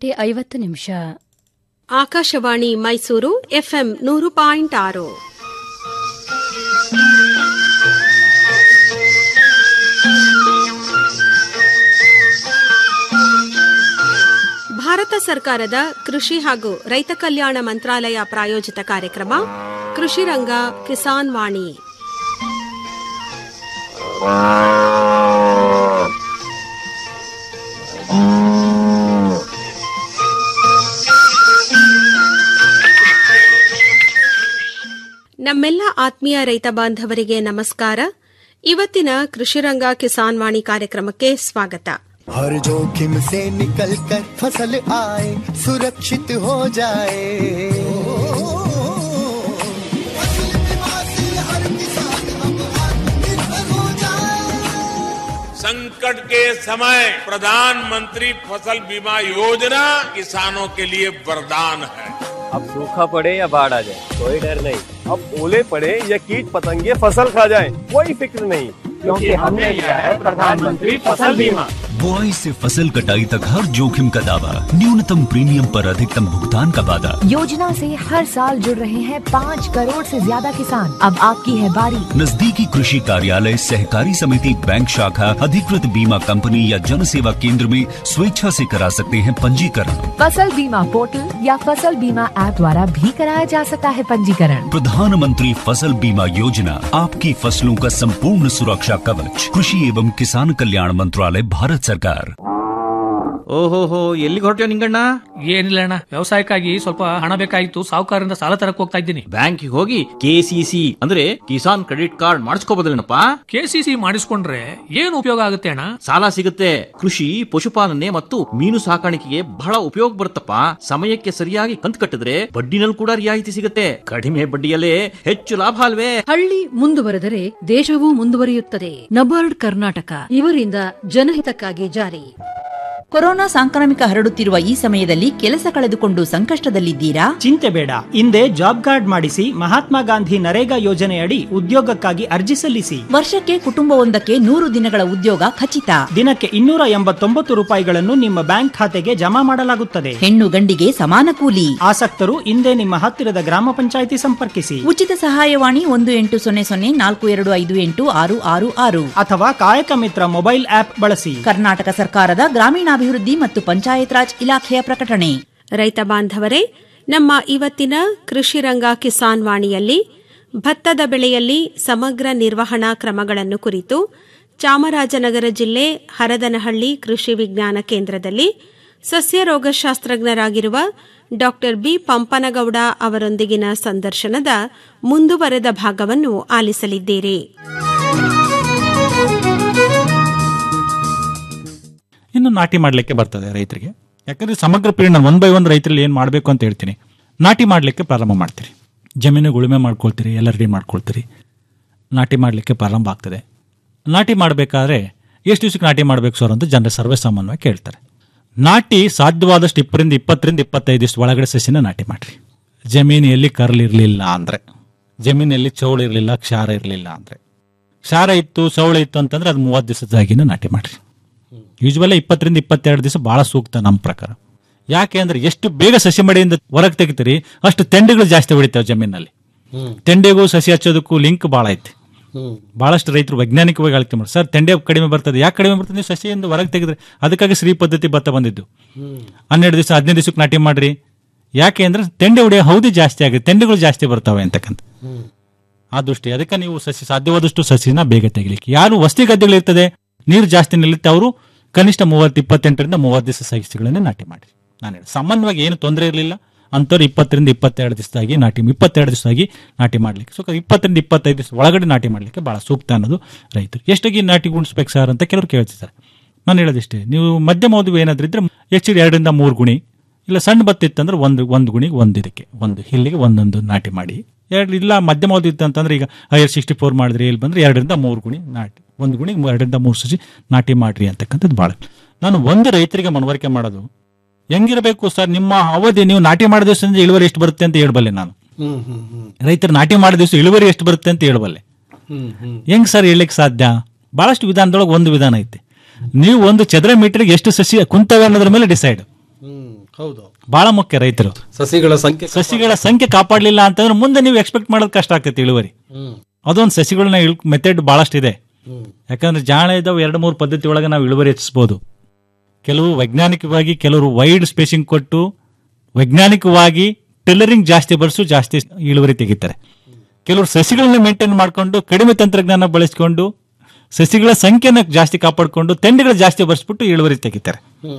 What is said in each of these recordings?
ಗಂಟೆ ಐವತ್ತು ನಿಮಿಷ ಆಕಾಶವಾಣಿ ಮೈಸೂರು ಎಫ್ಎಂ ನೂರು ಪಾಯಿಂಟ್ ಆರು ಭಾರತ ಸರ್ಕಾರದ ಕೃಷಿ ಹಾಗೂ ರೈತ ಕಲ್ಯಾಣ ಮಂತ್ರಾಲಯ ಪ್ರಾಯೋಜಿತ ಕಾರ್ಯಕ್ರಮ ಕೃಷಿ ರಂಗ ಕಿಸಾನ್ ವಾಣಿ ನಮ್ಮೆಲ್ಲ ಆತ್ಮೀಯ ರೈತ ಬಾಂಧವರಿಗೆ ನಮಸ್ಕಾರ ಇವತ್ತಿನ ಕೃಷಿರಂಗ ಕಿಸಾನ್ ವಾಣಿ ಕಾರ್ಯಕ್ರಮಕ್ಕೆ ಸ್ವಾಗತ हर जोखिम से निकल कर फसल आए सुरक्षित हो जाए फसल बीमा से हर किसान अब आत्मनिर्भर हो जाए संकट के समय प्रधानमंत्री फसल बीमा योजना किसानों के लिए वरदान है अब सूखा पड़े या बाढ़ आ जाए कोई डर नहीं अब ओले पड़े या कीट पतंगे फसल खा जाए कोई फिक्र नहीं क्योंकि हमने लिया है प्रधानमंत्री फसल बीमा बुआई से फसल कटाई तक हर जोखिम का दावा न्यूनतम प्रीमियम पर अधिकतम भुगतान का वादा योजना से हर साल जुड़ रहे हैं पाँच करोड़ से ज्यादा किसान अब आपकी है बारी नजदीकी कृषि कार्यालय सहकारी समिति बैंक शाखा अधिकृत बीमा कंपनी या जन सेवा केंद्र में स्वेच्छा से करा सकते हैं पंजीकरण फसल बीमा पोर्टल या फसल बीमा ऐप द्वारा भी कराया जा सकता है पंजीकरण प्रधानमंत्री फसल बीमा योजना आपकी फसलों का संपूर्ण सुरक्षा कवच कृषि एवं किसान कल्याण मंत्रालय भारत सरकार ಓಹೋಹೋ ಎಲ್ಲಿಗೆ ಹೊರಟ್ಯೋ ನಿಂಗಣ್ಣ ಏನಿಲ್ಲ ಅಣ್ಣ ವ್ಯವಸಾಯಕ್ಕಾಗಿ ಸ್ವಲ್ಪ ಹಣ ಬೇಕಾಗಿತ್ತು ಸಾಹುಕಾರರಿಂದ ಸಾಲ ತರಕ್ ಹೋಗ್ತಾ ಇದ್ದೀನಿ ಬ್ಯಾಂಕಿಗೆ ಹೋಗಿ ಕೆಸಿಸಿ ಅಂದ್ರೆ ಕಿಸಾನ್ ಕ್ರೆಡಿಟ್ ಕಾರ್ಡ್ ಮಾಡಿಸ್ಕೋಬೋದಲ್ಲೇನಪ್ಪ ಕೆಸಿಸಿ ಮಾಡಿಸ್ಕೊಂಡ್ರೆ ಏನು ಉಪಯೋಗ ಆಗುತ್ತೆ ಅಣ್ಣ ಸಾಲ ಸಿಗುತ್ತೆ ಕೃಷಿ ಪಶುಪಾಲನೆ ಮತ್ತು ಮೀನು ಸಾಕಾಣಿಕೆಗೆ ಬಹಳ ಉಪಯೋಗ ಬರುತ್ತಪ್ಪ ಸಮಯಕ್ಕೆ ಸರಿಯಾಗಿ ಕಂತು ಕಟ್ಟಿದ್ರೆ ಬಡ್ಡಿನಲ್ಲಿ ಕೂಡ ರಿಯಾಯಿತಿ ಸಿಗುತ್ತೆ ಕಡಿಮೆ ಬಡ್ಡಿಯಲ್ಲೇ ಹೆಚ್ಚು ಲಾಭ ಅಲ್ವೇ ಹಳ್ಳಿ ಮುಂದುವರೆದರೆ ದೇಶವೂ ಮುಂದುವರಿಯುತ್ತದೆ ನಬಾರ್ಡ್ ಕರ್ನಾಟಕ ಇವರಿಂದ ಜನಹಿತಕ್ಕಾಗಿ ಜಾರಿ ಕೊರೋನಾ ಸಾಂಕ್ರಾಮಿಕ ಹರಡುತ್ತಿರುವ ಈ ಸಮಯದಲ್ಲಿ ಕೆಲಸ ಕಳೆದುಕೊಂಡು ಸಂಕಷ್ಟದಲ್ಲಿದ್ದೀರಾ ಚಿಂತೆ ಬೇಡ ಹಿಂದೆ ಜಾಬ್ ಕಾರ್ಡ್ ಮಾಡಿಸಿ ಮಹಾತ್ಮ ಗಾಂಧಿ ನರೇಗಾ ಯೋಜನೆಯಡಿ ಉದ್ಯೋಗಕ್ಕಾಗಿ ಅರ್ಜಿ ಸಲ್ಲಿಸಿ ವರ್ಷಕ್ಕೆ ಕುಟುಂಬವೊಂದಕ್ಕೆ ನೂರು ದಿನಗಳ ಉದ್ಯೋಗ ಖಚಿತ ದಿನಕ್ಕೆ ಇನ್ನೂರ ಎಂಬತ್ತೊಂಬತ್ತು ರೂಪಾಯಿಗಳನ್ನು ನಿಮ್ಮ ಬ್ಯಾಂಕ್ ಖಾತೆಗೆ ಜಮಾ ಮಾಡಲಾಗುತ್ತದೆ ಹೆಣ್ಣು ಗಂಡಿಗೆ ಸಮಾನ ಕೂಲಿ ಆಸಕ್ತರು ಹಿಂದೆ ನಿಮ್ಮ ಹತ್ತಿರದ ಗ್ರಾಮ ಪಂಚಾಯಿತಿ ಸಂಪರ್ಕಿಸಿ ಉಚಿತ ಸಹಾಯವಾಣಿ ಒಂದು ಎಂಟು ಸೊನ್ನೆ ಸೊನ್ನೆ ನಾಲ್ಕು ಎರಡು ಐದು ಎಂಟು ಆರು ಆರು ಆರು ಅಥವಾ ಕಾಯಕ ಮಿತ್ರ ಮೊಬೈಲ್ ಆಪ್ ಬಳಸಿ ಕರ್ನಾಟಕ ಸರ್ಕಾರದ ಗ್ರಾಮೀಣಾಭಿವೃದ್ಧಿ ಮತ್ತು ಪಂಚಾಯತ್ ರಾಜ್ ಇಲಾಖೆಯ ಪ್ರಕಟಣೆ ರೈತ ಬಾಂಧವರೇ ನಮ್ಮ ಇವತ್ತಿನ ಕೃಷಿ ರಂಗ ಕಿಸಾನ್ ವಾಣಿಯಲ್ಲಿ ಭತ್ತದ ಬೆಳೆಯಲ್ಲಿ ಸಮಗ್ರ ನಿರ್ವಹಣಾ ಕ್ರಮಗಳನ್ನು ಕುರಿತು ಚಾಮರಾಜನಗರ ಜಿಲ್ಲೆ ಹರದನಹಳ್ಳಿ ಕೃಷಿ ವಿಜ್ಞಾನ ಕೇಂದ್ರದಲ್ಲಿ ಸಸ್ಯ ರೋಗಶಾಸ್ತ್ರಜ್ಞರಾಗಿರುವ ಡಾ ಬಿ ಪಂಪನಗೌಡ ಅವರೊಂದಿಗಿನ ಸಂದರ್ಶನದ ಮುಂದುವರೆದ ಭಾಗವನ್ನು ಆಲಿಸಲಿದ್ದೀರಿ ಇನ್ನು ನಾಟಿ ಮಾಡಲಿಕ್ಕೆ ಬರ್ತದೆ ರೈತರಿಗೆ ಯಾಕಂದ್ರೆ ಸಮಗ್ರ ಪೀರಿಯಡ್ ನಾನು ಒನ್ ಬೈ ಒನ್ ರೈತರಲ್ಲಿ ಏನು ಮಾಡಬೇಕು ಅಂತ ಹೇಳ್ತೀನಿ ನಾಟಿ ಮಾಡಲಿಕ್ಕೆ ಪ್ರಾರಂಭ ಮಾಡ್ತೀರಿ ಜಮೀನು ಉಳುಮೆ ಮಾಡ್ಕೊಳ್ತೀರಿ ಎಲ್ಲ ರೆಡಿ ಮಾಡ್ಕೊಳ್ತೀರಿ ನಾಟಿ ಮಾಡಲಿಕ್ಕೆ ಪ್ರಾರಂಭ ಆಗ್ತದೆ ನಾಟಿ ಮಾಡಬೇಕಾದ್ರೆ ಎಷ್ಟು ದಿವಸಕ್ಕೆ ನಾಟಿ ಮಾಡಬೇಕು ಸರ್ ಅಂತ ಜನರ ಸರ್ವೇ ಸಾಮಾನ್ಯವಾಗಿ ಕೇಳ್ತಾರೆ ನಾಟಿ ಸಾಧ್ಯವಾದಷ್ಟು ಇಪ್ಪರಿಂದ ಇಪ್ಪತ್ತರಿಂದ ಇಪ್ಪತ್ತೈದು ದಿವಸ ಒಳಗಡೆ ಸಸಿನ ನಾಟಿ ಮಾಡಿರಿ ಜಮೀನು ಎಲ್ಲಿ ಕರ್ಲಿರಲಿಲ್ಲ ಅಂದರೆ ಜಮೀನಲ್ಲಿ ಚೌಳು ಇರಲಿಲ್ಲ ಕ್ಷಾರ ಇರಲಿಲ್ಲ ಅಂದರೆ ಕ್ಷಾರ ಇತ್ತು ಸೌಳು ಇತ್ತು ಅಂತಂದ್ರೆ ಅದು ಮೂವತ್ತು ದಿವಸದಾಗಿನ ನಾಟಿ ಮಾಡಿರಿ ಯೂಶ್ವಲಿ ಇಪ್ಪತ್ತರಿಂದ ಇಪ್ಪತ್ತೆರಡು ದಿವಸ ಬಹಳ ಸೂಕ್ತ ನಮ್ಮ ಪ್ರಕಾರ ಯಾಕೆ ಅಂದ್ರೆ ಎಷ್ಟು ಬೇಗ ಸಸಿ ಮಡಿಯಿಂದ ಹೊರಗೆ ತೆಗಿತೀರಿ ಅಷ್ಟು ತೆಂಡೆಗಳು ಜಾಸ್ತಿ ಹೊಡಿತಾವೆ ಜಮೀನಲ್ಲಿ ತೆಂಡೆಗೂ ಸಸಿ ಹಚ್ಚೋದಕ್ಕೂ ಲಿಂಕ್ ಭಾಳ ಐತಿ ಬಹಳಷ್ಟು ರೈತರು ವೈಜ್ಞಾನಿಕವಾಗಿ ಅಳತೆ ಮಾಡಿ ಸರ್ ತೆಂಡೆ ಕಡಿಮೆ ಬರ್ತದೆ ಯಾಕೆ ಕಡಿಮೆ ಬರ್ತದೆ ನೀವು ಸಸಿಯಿಂದ ಹೊರಗೆ ತೆಗೆದ್ರೆ ಅದಕ್ಕಾಗಿ ಶ್ರೀ ಪದ್ಧತಿ ಭತ್ತ ಬಂದಿದ್ದು ಹನ್ನೆರಡು ದಿವಸ ಹದಿನೈದು ದಿವಸಕ್ಕೆ ನಾಟಿ ಮಾಡ್ರಿ ಯಾಕೆ ಅಂದ್ರೆ ತೆಂಡೆ ಹೊಡೆಯೋ ಹೌದಿ ಜಾಸ್ತಿ ಆಗುತ್ತೆ ತೆಂಡೆಗಳು ಜಾಸ್ತಿ ಬರ್ತಾವೆ ಅಂತಕ್ಕಂಥ ಆ ದೃಷ್ಟಿ ಅದಕ್ಕೆ ನೀವು ಸಸಿ ಸಾಧ್ಯವಾದಷ್ಟು ಸಸಿನ ಬೇಗ ತೆಗಿಲಿಕ್ಕೆ ಯಾರು ವಸ್ತಿ ಗದ್ದೆಗಳು ಇರ್ತದೆ ನೀರು ಜಾಸ್ತಿ ನಿಲ್ಲುತ್ತೆ ಅವರು ಕನಿಷ್ಠ ಮೂವತ್ತು ಇಪ್ಪತ್ತೆಂಟರಿಂದ ಮೂವತ್ತು ದಿವಸ ಸಸಿಗಳನ್ನೇ ನಾಟಿ ಮಾಡಿ ನಾನು ಹೇಳಿ ಸಾಮಾನ್ಯವಾಗಿ ಏನು ತೊಂದರೆ ಇರಲಿಲ್ಲ ಅಂಥವ್ರು ಇಪ್ಪತ್ತರಿಂದ ಇಪ್ಪತ್ತೆರಡು ದಿವಸದಾಗಿ ನಾಟಿ ಇಪ್ಪತ್ತೆರಡು ದಿವಸದಾಗಿ ನಾಟಿ ಮಾಡಲಿಕ್ಕೆ ಸೊ ಇಪ್ಪತ್ತರಿಂದ ಇಪ್ಪತ್ತೈದು ದಿವಸ ಒಳಗಡೆ ನಾಟಿ ಮಾಡಲಿಕ್ಕೆ ಭಾಳ ಸೂಕ್ತ ಅನ್ನೋದು ರೈತರು ಎಷ್ಟಾಗಿ ನಾಟಿ ಗುಣಿಸ್ಬೇಕು ಸರ್ ಅಂತ ಕೆಲವರು ಕೇಳ್ತಿದ್ದಾರೆ ನಾನು ಹೇಳೋದಿಷ್ಟೇ ನೀವು ಮಧ್ಯಮ ಓದುವ ಏನಾದ್ರೂ ಇದ್ರೆ ಹೆಚ್ಚಿಗೆ ಎರಡರಿಂದ ಮೂರು ಗುಣಿ ಇಲ್ಲ ಸಣ್ಣ ಭತ್ತ ಇತ್ತಂದ್ರೆ ಒಂದು ಒಂದು ಗುಣಿಗೆ ಒಂದು ಇದಕ್ಕೆ ಒಂದು ಹಿಲ್ಲಿಗೆ ಒಂದೊಂದು ನಾಟಿ ಮಾಡಿ ಎರಡು ಇಲ್ಲ ಮಧ್ಯಮ ಓದು ಇತ್ತು ಅಂತಂದ್ರೆ ಈಗ ಐರ್ ಸಿಕ್ಸ್ಟಿ ಫೋರ್ ಮಾಡಿದ್ರೆ ಇಲ್ಲಿ ಬಂದ್ರೆ ಎರಡರಿಂದ ಮೂರು ಗುಣಿ ನಾಟಿ ಒಂದು ಗುಣಿಗೆ ಎರಡರಿಂದ ಮೂರು ಸಸಿ ನಾಟಿ ಮಾಡ್ರಿ ಅಂತಕ್ಕಂಥದ್ದು ಭಾಳ ನಾನು ಒಂದು ರೈತರಿಗೆ ಮನವರಿಕೆ ಮಾಡೋದು ಹೆಂಗಿರಬೇಕು ಸರ್ ನಿಮ್ಮ ಅವಧಿ ನೀವು ನಾಟಿ ಮಾಡಿದ ದಿವಸದಿಂದ ಇಳುವರಿ ಎಷ್ಟು ಬರುತ್ತೆ ಅಂತ ಹೇಳ್ಬಲ್ಲೆ ನಾನು ರೈತರು ನಾಟಿ ಮಾಡಿದ ದಿವಸ ಇಳುವರಿ ಎಷ್ಟು ಬರುತ್ತೆ ಅಂತ ಹೇಳ್ಬಲ್ಲೆ ಹೆಂಗ್ ಸರ್ ಹೇಳಲಿಕ್ಕೆ ಸಾಧ್ಯ ಬಹಳಷ್ಟು ವಿಧಾನದೊಳಗೆ ಒಂದು ವಿಧಾನ ಐತೆ ನೀವು ಒಂದು ಚದರ ಮೀಟರ್ಗೆ ಎಷ್ಟು ಸಸಿ ಕುಂತವೆ ಅನ್ನೋದ್ರ ಮೇಲೆ ಡಿಸೈಡ್ ಹೌದು ಬಹಳ ಮುಖ್ಯ ರೈತರು ಸಸಿಗಳ ಸಂಖ್ಯೆ ಸಸಿಗಳ ಸಂಖ್ಯೆ ಕಾಪಾಡಲಿಲ್ಲ ಅಂತಂದ್ರೆ ಮುಂದೆ ನೀವು ಎಕ್ಸ್ಪೆಕ್ಟ್ ಮಾಡೋದು ಕಷ್ಟ ಆಗ್ತೈತಿ ಇಳುವರಿ ಹ್ಮ್ ಅದೊಂದು ಸಸಿಗಳನ್ನ ಮೆಥಡ್ ಬಹಳಷ್ಟು ಇದೆ ಯಾಕಂದ್ರೆ ಜಾಣ ಇದ್ದಾವೆ ಎರಡು ಮೂರು ಪದ್ಧತಿ ಒಳಗೆ ನಾವು ಇಳುವರಿ ಹೆಚ್ಚಿಸಬಹುದು ಕೆಲವು ವೈಜ್ಞಾನಿಕವಾಗಿ ಕೆಲವರು ವೈಡ್ ಸ್ಪೇಸಿಂಗ್ ಕೊಟ್ಟು ವೈಜ್ಞಾನಿಕವಾಗಿ ಟೆಲರಿಂಗ್ ಜಾಸ್ತಿ ಬಳಸು ಜಾಸ್ತಿ ಇಳುವರಿ ತೆಗಿತಾರೆ ಕೆಲವರು ಸಸಿಗಳನ್ನ ಮೇಂಟೈನ್ ಮಾಡ್ಕೊಂಡು ಕಡಿಮೆ ತಂತ್ರಜ್ಞಾನ ಬಳಸಿಕೊಂಡು ಸಸಿಗಳ ಸಂಖ್ಯೆನ ಜಾಸ್ತಿ ಕಾಪಾಡಿಕೊಂಡು ತೆಂಡುಗಳು ಜಾಸ್ತಿ ಬರ್ಸ್ಬಿಟ್ಟು ಇಳುವರಿ ತೆಗಿತಾರೆ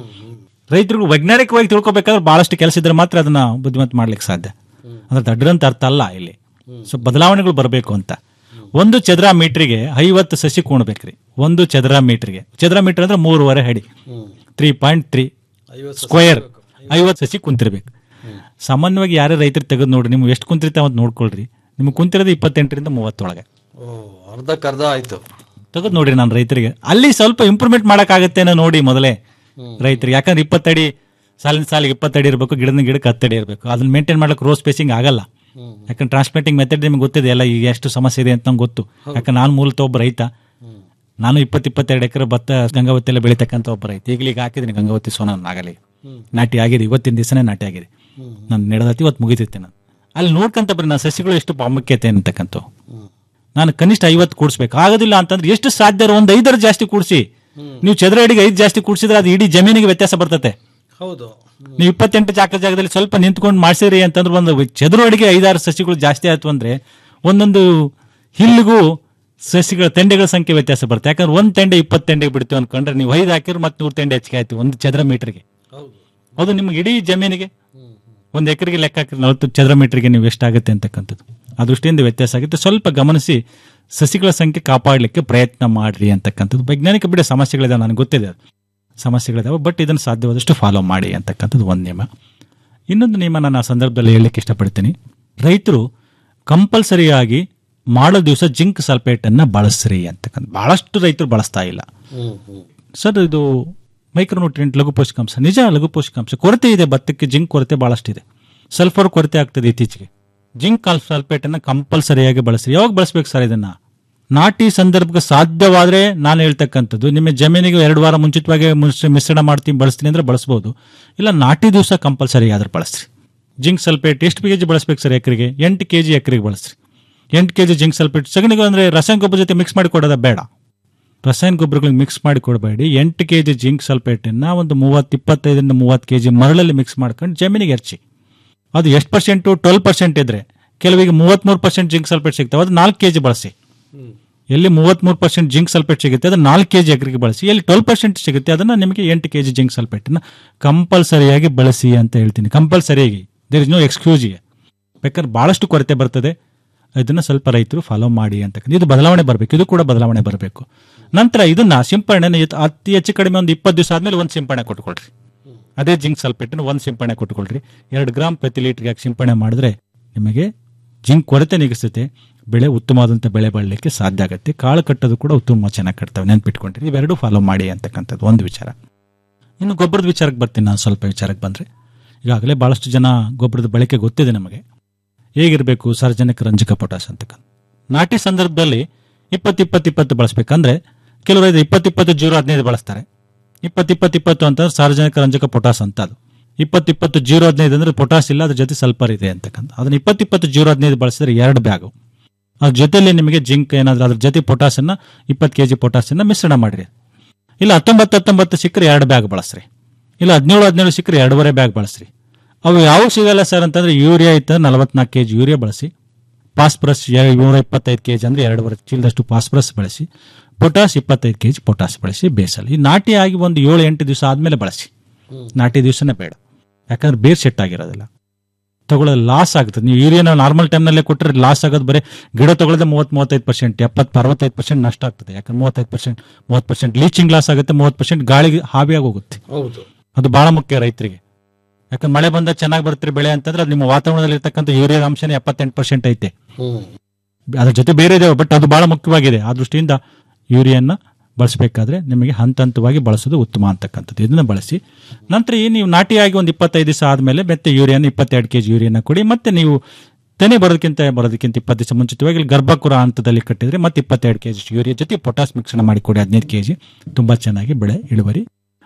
ರೈತರು ವೈಜ್ಞಾನಿಕವಾಗಿ ತಿಳ್ಕೊಬೇಕಾದ್ರೆ ಬಹಳಷ್ಟು ಕೆಲಸ ಇದ್ರೆ ಮಾತ್ರ ಅದನ್ನ ಬುದ್ಧಿಮತ್ ಮಾಡ್ಲಿಕ್ಕೆ ಸಾಧ್ಯ ಅಂದ್ರೆ ದಡ್ರಂತ ಅರ್ಥ ಅಲ್ಲ ಇಲ್ಲಿ ಸೊ ಬದಲಾವಣೆಗಳು ಬರಬೇಕು ಅಂತ ಒಂದು ಚದರ ಮೀಟರ್ಗೆ ಐವತ್ತು ಸಸಿ ಕೂಣಬೇಕ್ರಿ ಒಂದು ಚದರ ಮೀಟರ್ಗೆ ಚದರ ಮೀಟರ್ ಅಂದ್ರೆ ಮೂರುವರೆ ಅಡಿ ತ್ರೀ ಪಾಯಿಂಟ್ ತ್ರೀ ಸ್ಕ್ವೇರ್ ಐವತ್ತು ಸಸಿ ಕುಂತಿರ್ಬೇಕು ಸಾಮಾನ್ಯವಾಗಿ ಯಾರೇ ರೈತರು ತೆಗೆದು ನೋಡ್ರಿ ನಿಮ್ಗೆ ಎಷ್ಟು ಕುಂತಿರ್ತಾವ ಅಂತ ನೋಡ್ಕೊಳ್ರಿ ನಿಮ್ಗೆ ಕುಂತಿರೋದು ಇಪ್ಪತ್ತೆಂಟರಿಂದ ಮೂವತ್ತೊಳಗೆ ಓ ಅರ್ಧಕ್ಕರ್ಧ ಆಯ್ತು ತೆಗೆದು ನೋಡ್ರಿ ನಾನು ರೈತರಿಗೆ ಅಲ್ಲಿ ಸ್ವಲ್ಪ ಇಂಪ್ರೂವ್ಮೆಂಟ್ ಮಾಡೋಕ್ಕಾಗತ್ತೇನೋ ನೋಡಿ ಮೊದಲೇ ರೈತರಿಗೆ ಯಾಕಂದ್ರೆ ಇಪ್ಪತ್ತಡಿ ಸಾಲಿನ ಸಾಲಿಗೆ ಇಪ್ಪತ್ತಡಿ ಇರಬೇಕು ಗಿಡದ ಗಿಡಕ್ಕೆ ಹತ್ತಡಿ ಇರಬೇಕು ಅದನ್ನ ಮೇಂಟೈನ್ ಮಾಡಕ್ಕೆ ರೋ ಸ್ಪೇಸಿಂಗ್ ಆಗಲ್ಲ ಯಾಕಂದ್ರೆ ಟ್ರಾನ್ಸ್ಪ್ಲಾಂಟಿಂಗ್ ಮೆಥಡ್ ನಿಮ್ಗೆ ಗೊತ್ತಿದೆ ಎಲ್ಲ ಈಗ ಎಷ್ಟು ಸಮಸ್ಯೆ ಇದೆ ಅಂತ ನಂಗೆ ಗೊತ್ತು ಯಾಕಂದ್ರೆ ನಾನು ಮೂಲತಃ ಒಬ್ಬ ರೈತ ನಾನು ಇಪ್ಪತ್ತು ಇಪ್ಪತ್ತೆರಡು ಎಕರೆ ಭತ್ತ ಗಂಗಾವತಿ ಎಲ್ಲ ಬೆಳಿತಕ್ಕಂಥ ಒಬ್ಬ ರೈತ ಈಗಲೀಗ ಈಗ ಹಾಕಿದ್ದೀನಿ ಗಂಗಾವತಿ ಸೋನ ಆಗಲಿ ನಾಟಿ ಆಗಿದೆ ಇವತ್ತಿನ ದಿವಸನೇ ನಾಟಿ ಆಗಿದೆ ನಾನು ನಡೆದತಿ ಇವತ್ತು ಮುಗಿತೈತೆ ನಾನು ಅಲ್ಲಿ ನೋಡ್ಕೊಂತ ಬರ್ರಿ ನಾನು ಸಸಿಗಳು ಎಷ್ಟು ಪ್ರಾಮುಖ್ಯತೆ ಅಂತಕ್ಕಂಥ ನಾನು ಕನಿಷ್ಠ ಐವತ್ತು ಕೂಡಿಸ್ಬೇಕು ಆಗೋದಿಲ್ಲ ಅಂತಂದ್ರೆ ಎಷ್ಟು ಸಾಧ್ಯ ಒಂದು ಐದರ ಜಾಸ್ತಿ ಕೂಡಿಸಿ ನೀವು ಚದರ ಅಡಿಗೆ ಐದು ಜಾಸ್ತಿ ಕೂಡಿಸಿದ್ರೆ ಅದು ಇಡೀ ಜಮೀನಿಗೆ ವ್ಯತ್ಯಾಸ ಬರ್ತತೆ ಹೌದು ನೀವು ಇಪ್ಪತ್ತೆಂಟು ಜಾಗ ಜಾಗದಲ್ಲಿ ಸ್ವಲ್ಪ ನಿಂತ್ಕೊಂಡು ಮಾಡಿಸಿರಿ ಅಂತಂದ್ರೆ ಒಂದು ಚದುರು ಅಡಿಗೆ ಐದಾರು ಸಸಿಗಳು ಜಾಸ್ತಿ ಆಯ್ತು ಅಂದ್ರೆ ಒಂದೊಂದು ಹಿಲ್ಲಿಗೂ ಸಸಿಗಳ ತೆಂಡೆಗಳ ಸಂಖ್ಯೆ ವ್ಯತ್ಯಾಸ ಬರುತ್ತೆ ಯಾಕಂದ್ರೆ ಒಂದು ತೆಂಡೆ ಇಪ್ಪತ್ತು ತೆಂಡೆ ಬಿಡ್ತೀವಿ ಅನ್ಕೊಂಡ್ರೆ ನೀವು ಐದು ಹಾಕಿದ್ರೆ ಮತ್ತೆ ನೂರು ತೆಂಡೆ ಹೆಚ್ಚಿಗೆ ಆಯ್ತು ಒಂದು ಚದರ ಮೀಟರ್ಗೆ ಅದು ನಿಮ್ಗೆ ಇಡೀ ಜಮೀನಿಗೆ ಒಂದು ಎಕರೆಗೆ ಲೆಕ್ಕ ಹಾಕಿದ್ರೆ ನಲವತ್ತು ಚದರ ಮೀಟರ್ಗೆ ನೀವು ಎಷ್ಟಾಗುತ್ತೆ ಅಂತಕ್ಕಂಥದ್ದು ಆ ದೃಷ್ಟಿಯಿಂದ ವ್ಯತ್ಯಾಸ ಆಗುತ್ತೆ ಸ್ವಲ್ಪ ಗಮನಿಸಿ ಸಸಿಗಳ ಸಂಖ್ಯೆ ಕಾಪಾಡಲಿಕ್ಕೆ ಪ್ರಯತ್ನ ಮಾಡ್ರಿ ಅಂತಕ್ಕಂಥದ್ದು ವೈಜ್ಞಾನಿಕ ಬಿಡ ಸಮಸ್ಯೆಗಳಿದಾವೆ ನನಗೆ ಗೊತ್ತಿದೆ ಅದು ಸಮಸ್ಯೆಗಳಿದಾವೆ ಬಟ್ ಇದನ್ನು ಸಾಧ್ಯವಾದಷ್ಟು ಫಾಲೋ ಮಾಡಿ ಅಂತಕ್ಕಂಥದ್ದು ಒಂದು ನಿಯಮ ಇನ್ನೊಂದು ನಿಯಮ ನಾನು ಆ ಸಂದರ್ಭದಲ್ಲಿ ಹೇಳಲಿಕ್ಕೆ ಇಷ್ಟಪಡ್ತೀನಿ ರೈತರು ಕಂಪಲ್ಸರಿಯಾಗಿ ಮಾಡೋ ದಿವಸ ಜಿಂಕ್ ಸಲ್ಫೇಟನ್ನು ಬಳಸ್ರಿ ಅಂತಕ್ಕಂಥ ಭಾಳಷ್ಟು ರೈತರು ಬಳಸ್ತಾ ಇಲ್ಲ ಸರ್ ಇದು ಮೈಕ್ರೋನ್ಯೂಟ್ರಿಯೆಂಟ್ ಲಘು ಪೋಷಕಾಂಶ ನಿಜ ಲಘು ಪೋಷಕಾಂಶ ಕೊರತೆ ಇದೆ ಭತ್ತಕ್ಕೆ ಜಿಂಕ್ ಕೊರತೆ ಭಾಳಷ್ಟಿದೆ ಸಲ್ಫರ್ ಕೊರತೆ ಆಗ್ತದೆ ಇತ್ತೀಚೆಗೆ ಜಿಂಕ್ ಸಲ್ಫೇಟನ್ನು ಕಂಪಲ್ಸರಿಯಾಗಿ ಬಳಸ್ರಿ ಯಾವಾಗ ಬಳಸ್ಬೇಕು ಸರ್ ಇದನ್ನ ನಾಟಿ ಸಂದರ್ಭಕ್ಕೆ ಸಾಧ್ಯವಾದರೆ ನಾನು ಹೇಳ್ತಕ್ಕಂಥದ್ದು ನಿಮ್ಮ ಜಮೀನಿಗೆ ಎರಡು ವಾರ ಮುಂಚಿತವಾಗಿ ಮಿಶ್ರ- ಮಿಶ್ರಣ ಮಾಡ್ತೀನಿ ಬಳಸ್ತೀನಿ ಅಂದ್ರೆ ಬಳಸ್ಬೋದು ಇಲ್ಲ ನಾಟಿ ದಿವಸ ಕಂಪಲ್ಸರಿ ಆದ್ರೆ ಬಳಸ್ರಿ ಜಿಂಕ್ ಸಲ್ಫೇಟ್ ಎಷ್ಟು ಕೆ ಜಿ ಬಳಸ್ಬೇಕು ಸರ್ ಎಕರೆಗೆ ಎಂಟು ಕೆ ಜಿ ಎಕರೆಗೆ ಬಳಸ್ರಿ ಎಂಟು ಕೆ ಜಿ ಜಿಂಕ್ ಸಲ್ಫೇಟ್ ಸಗಣಿಗೆ ಅಂದರೆ ರಸಾಯನ ಗೊಬ್ಬರ ಜೊತೆ ಮಿಕ್ಸ್ ಮಾಡಿ ಕೊಡೋದ ಬೇಡ ರಸಾಯನ ಗೊಬ್ಬರಗಳಿಗೆ ಮಿಕ್ಸ್ ಮಾಡಿ ಕೊಡಬೇಡಿ ಎಂಟು ಕೆ ಜಿ ಜಿಂಕ್ ಸಲ್ಫೇಟನ್ನು ಒಂದು ಮೂವತ್ತು ಇಪ್ಪತ್ತೈದರಿಂದ ಮೂವತ್ತು ಕೆ ಜಿ ಮರಳಲ್ಲಿ ಮಿಕ್ಸ್ ಮಾಡ್ಕೊಂಡು ಜಮೀನಿಗೆ ಎರಚಿ ಅದು ಎಷ್ಟು ಪರ್ಸೆಂಟು ಟ್ವೆಲ್ ಪರ್ಸೆಂಟ್ ಇದ್ರೆ ಕೆಲವಿಗೆ ಮೂವತ್ತ್ಮೂರು ಪರ್ಸೆಂಟ್ ಜಿಂಕ್ ಸಲ್ಫೇಟ್ ಸಿಗ್ತಾವೆ ಅದು ನಾಲ್ಕು ಕೆ ಜಿ ಬಳಸಿ ಎಲ್ಲಿ ಮೂವತ್ತ್ಮೂರು ಪರ್ಸೆಂಟ್ ಜಿಂಕ್ ಸಲ್ಫೇಟ್ ಸಿಗುತ್ತೆ ಅದು ನಾಲ್ಕು ಕೆ ಜಿ ಎಕರೆಗೆ ಬಳಸಿ ಎಲ್ಲಿ ಟ್ವೆಲ್ ಪರ್ಸೆಂಟ್ ಸಿಗುತ್ತೆ ಅದನ್ನು ನಿಮಗೆ ಎಂಟು ಕೆ ಜಿ ಜಿಂಕ್ ಸಲ್ಫೇಟನ್ನು ಕಂಪಲ್ಸರಿಯಾಗಿ ಬಳಸಿ ಅಂತ ಹೇಳ್ತೀನಿ ಕಂಪಲ್ಸರಿಯಾಗಿ ದೇರ್ ಇಸ್ ನೋ ಎಕ್ಸ್ಕ್ಯೂಸ್ ಬೇಕಾದ್ರೆ ಭಾಳಷ್ಟು ಕೊರತೆ ಬರ್ತದೆ ಇದನ್ನು ಸ್ವಲ್ಪ ರೈತರು ಫಾಲೋ ಮಾಡಿ ಅಂತಕ್ಕಂಥ ಇದು ಬದಲಾವಣೆ ಬರಬೇಕು ಇದು ಕೂಡ ಬದಲಾವಣೆ ಬರಬೇಕು ನಂತರ ಇದನ್ನ ಸಿಂಪರಣೆ ಅತಿ ಹೆಚ್ಚು ಕಡಿಮೆ ಒಂದು ಇಪ್ಪತ್ತು ದಿವಸ ಆದ್ಮೇಲೆ ಒಂದು ಸಿಂಪರಣೆ ಕೊಟ್ಕೊಳ್ರಿ ಅದೇ ಜಿಂಕ್ ಸಲ್ಫೇಟನ್ನು ಒಂದು ಸಿಂಪರಣೆ ಕೊಟ್ಕೊಳ್ರಿ ಎರಡು ಗ್ರಾಮ್ ಪ್ರತಿ ಲೀಟರ್ಗೆ ಹಾಕಿ ಸಿಂಪರಣೆ ಮಾಡಿದ್ರೆ ನಿಮಗೆ ಜಿಂಕ್ ಕೊರತೆ ನೀಗಿಸುತ್ತೆ ಬೆಳೆ ಉತ್ತಮವಾದಂಥ ಬೆಳೆ ಬೆಳಲಿಕ್ಕೆ ಸಾಧ್ಯ ಆಗುತ್ತೆ ಕಾಳು ಕಟ್ಟೋದು ಕೂಡ ಉತ್ತಮ ಚೆನ್ನಾಗಿ ಕಟ್ತವೆ ನೆನ್ಪಿಟ್ಕೊಂಡ್ರಿ ಇವೆರಡು ಫಾಲೋ ಮಾಡಿ ಅಂತಕ್ಕಂಥದ್ದು ಒಂದು ವಿಚಾರ ಇನ್ನು ಗೊಬ್ಬರದ ವಿಚಾರಕ್ಕೆ ಬರ್ತೀನಿ ನಾನು ಸ್ವಲ್ಪ ವಿಚಾರಕ್ಕೆ ಬಂದರೆ ಈಗಾಗಲೇ ಭಾಳಷ್ಟು ಜನ ಗೊಬ್ಬರದ ಬಳಕೆ ಗೊತ್ತಿದೆ ನಮಗೆ ಹೇಗಿರಬೇಕು ಸಾರ್ವಜನಿಕ ರಂಜಕ ಪೊಟಾಸ್ ಅಂತಕ್ಕಂಥ ನಾಟಿ ಸಂದರ್ಭದಲ್ಲಿ ಇಪ್ಪತ್ತು ಇಪ್ಪತ್ತು ಇಪ್ಪತ್ತು ಬಳಸ್ಬೇಕಂದ್ರೆ ಕೆಲವರು ಇದು ಇಪ್ಪತ್ತು ಇಪ್ಪತ್ತು ಜೀರೋ ಹದಿನೈದು ಬಳಸ್ತಾರೆ ಇಪ್ಪತ್ತು ಇಪ್ಪತ್ತು ಇಪ್ಪತ್ತು ಅಂತ ಸಾರ್ವಜನಿಕ ರಂಜಕ ಪೊಟಾಸ್ ಅಂತ ಅದು ಇಪ್ಪತ್ತು ಇಪ್ಪತ್ತು ಜೀರೋ ಹದಿನೈದು ಅಂದ್ರೆ ಪೊಟಾಸ್ ಇಲ್ಲ ಅದ್ರ ಜೊತೆ ಸಲ್ಫರ್ ಇದೆ ಅಂತಕ್ಕಂಥ ಅದನ್ನ ಇಪ್ಪತ್ತು ಇಪ್ಪತ್ತು ಜೀರೋ ಹದಿನೈದು ಬಳಸಿದ್ರೆ ಎರಡು ಬ್ಯಾಗು ಅದ್ರ ಜೊತೆಲಿ ನಿಮಗೆ ಜಿಂಕ್ ಏನಾದರೂ ಅದ್ರ ಜೊತೆ ಪೊಟಾಸನ್ನ ಇಪ್ಪತ್ತು ಕೆ ಜಿ ಪೊಟಾಸನ್ನ ಮಿಶ್ರಣ ಮಾಡಿರಿ ಇಲ್ಲ ಹತ್ತೊಂಬತ್ತು ಹತ್ತೊಂಬತ್ತು ಸಿಕ್ಕರೆ ಎರಡು ಬ್ಯಾಗ್ ಬಳಸ್ರಿ ಇಲ್ಲ ಹದಿನೇಳು ಹದಿನೇಳು ಸಿಕ್ಕರೆ ಎರಡೂವರೆ ಬ್ಯಾಗ್ ಬಳಸ್ರಿ ಅವು ಯಾವ ಸಿಗಲ್ಲ ಸರ್ ಅಂತಂದ್ರೆ ಯೂರಿಯಾ ಇತ್ತು ನಲವತ್ನಾಲ್ಕು ಕೆ ಜಿ ಯೂರಿಯಾ ಬಳಸಿ ಫಾಸ್ಫರಸ್ ನೂರ ಇಪ್ಪತ್ತೈದು ಕೆ ಜಿ ಅಂದರೆ ಎರಡೂವರೆ ಚೀಲದಷ್ಟು ಫಾಸ್ಫರಸ್ ಬಳಸಿ ಪೊಟಾಸ್ ಇಪ್ಪತ್ತೈದು ಕೆ ಜಿ ಪೊಟಾಸ್ ಬಳಸಿ ಬೇಸಲ್ಲಿ ಈ ನಾಟಿ ಆಗಿ ಒಂದು ಏಳು ಎಂಟು ದಿವಸ ಆದಮೇಲೆ ಬಳಸಿ ನಾಟಿ ದಿವಸನೇ ಬೇಡ ಯಾಕಂದ್ರೆ ಬೇರ್ ಸೆಟ್ ಆಗಿರೋದಿಲ್ಲ ತಗೊಳ್ಳೋದು ಲಾಸ್ ಆಗುತ್ತೆ ನೀವು ಯೂರಿಯಾನ ನಾರ್ಮಲ್ ಟೈಮ್ನಲ್ಲೇ ಕೊಟ್ಟರೆ ಲಾಸ್ ಆಗೋದು ಬರೀ ಗಿಡ ತಗೊಳ್ಳೋದೇ ಮೂವತ್ತು ಮೂವತ್ತೈದು ಪರ್ಸೆಂಟ್ ಎಪ್ಪತ್ತು ಅರವತ್ತೈದು ಪರ್ಸೆಂಟ್ ನಷ್ಟ ಆಗ್ತದೆ ಯಾಕಂದ್ರೆ ಮೂವತ್ತೈದು ಪರ್ಸೆಂಟ್ ಮೂವತ್ತು ಪರ್ಸೆಂಟ್ ಲೀಚಿಂಗ್ ಲಾಸ್ ಆಗುತ್ತೆ ಮೂವತ್ತು ಪರ್ಸೆಂಟ್ ಗಾಳಿಗೆ ಹಾವಿಯಾಗಿ ಹೋಗುತ್ತೆ ಹೌದು ಅದು ಬಹಳ ಮುಖ್ಯ ರೈತರಿಗೆ ಯಾಕಂದ್ರೆ ಮಳೆ ಬಂದಾಗ ಚೆನ್ನಾಗಿ ಬರ್ತೀರಿ ಬೆಳೆ ಅಂತಂದ್ರೆ ಅದು ನಿಮ್ಮ ವಾತಾವರಣದಲ್ಲಿ ಇರ್ತಕ್ಕಂಥ ಯೂರಿಯಾ ಅಂಶನೇ ಎಪ್ಪತ್ತೆಂಟು ಪರ್ಸೆಂಟ್ ಐತೆ ಹ್ಮ್ ಅದ್ರ ಜೊತೆ ಬೇರೆ ಇದಾವೆ ಬಟ್ ಅದು ಬಹಳ ಮುಖ್ಯವಾಗಿದೆ ಆ ದೃಷ್ಟಿಯಿಂದ ಯೂರಿಯನ್ನ ಬಳಸಬೇಕಾದ್ರೆ ನಿಮಗೆ ಹಂತ ಹಂತವಾಗಿ ಬಳಸೋದು ಉತ್ತಮ ಅಂತಕ್ಕಂಥದ್ದು ಇದನ್ನ ಬಳಸಿ ನಂತರ ಈ ನೀವು ನಾಟಿಯಾಗಿ ಒಂದು ಇಪ್ಪತ್ತೈದು ದಿವಸ ಆದಮೇಲೆ ಮತ್ತೆ ಯೂರಿಯಾನ ಇಪ್ಪತ್ತೆರಡು ಕೆ ಜಿ ಯೂರಿಯಾನ ಕೊಡಿ ಮತ್ತೆ ನೀವು ತೆನೆ ಬರೋದಕ್ಕಿಂತ ಬರೋದಕ್ಕಿಂತ ಇಪ್ಪತ್ತು ದಿವಸ ಮುಂಚಿತವಾಗಿ ಇಲ್ಲಿ ಗರ್ಭಕುರ ಹಂತದಲ್ಲಿ ಕಟ್ಟಿದ್ರೆ ಮತ್ತೆ ಇಪ್ಪತ್ತೆರಡು ಕೆ ಜಿ ಯೂರಿಯಾ ಜೊತೆ ಪೊಟಾಸ್ ಮಿಶ್ರಣ ಮಾಡಿ ಕೊಡಿ ಹದಿನೈದು ಕೆ ಜಿ ತುಂಬ ಚೆನ್ನಾಗಿ ಬೆಳೆ ಇಳುವರಿ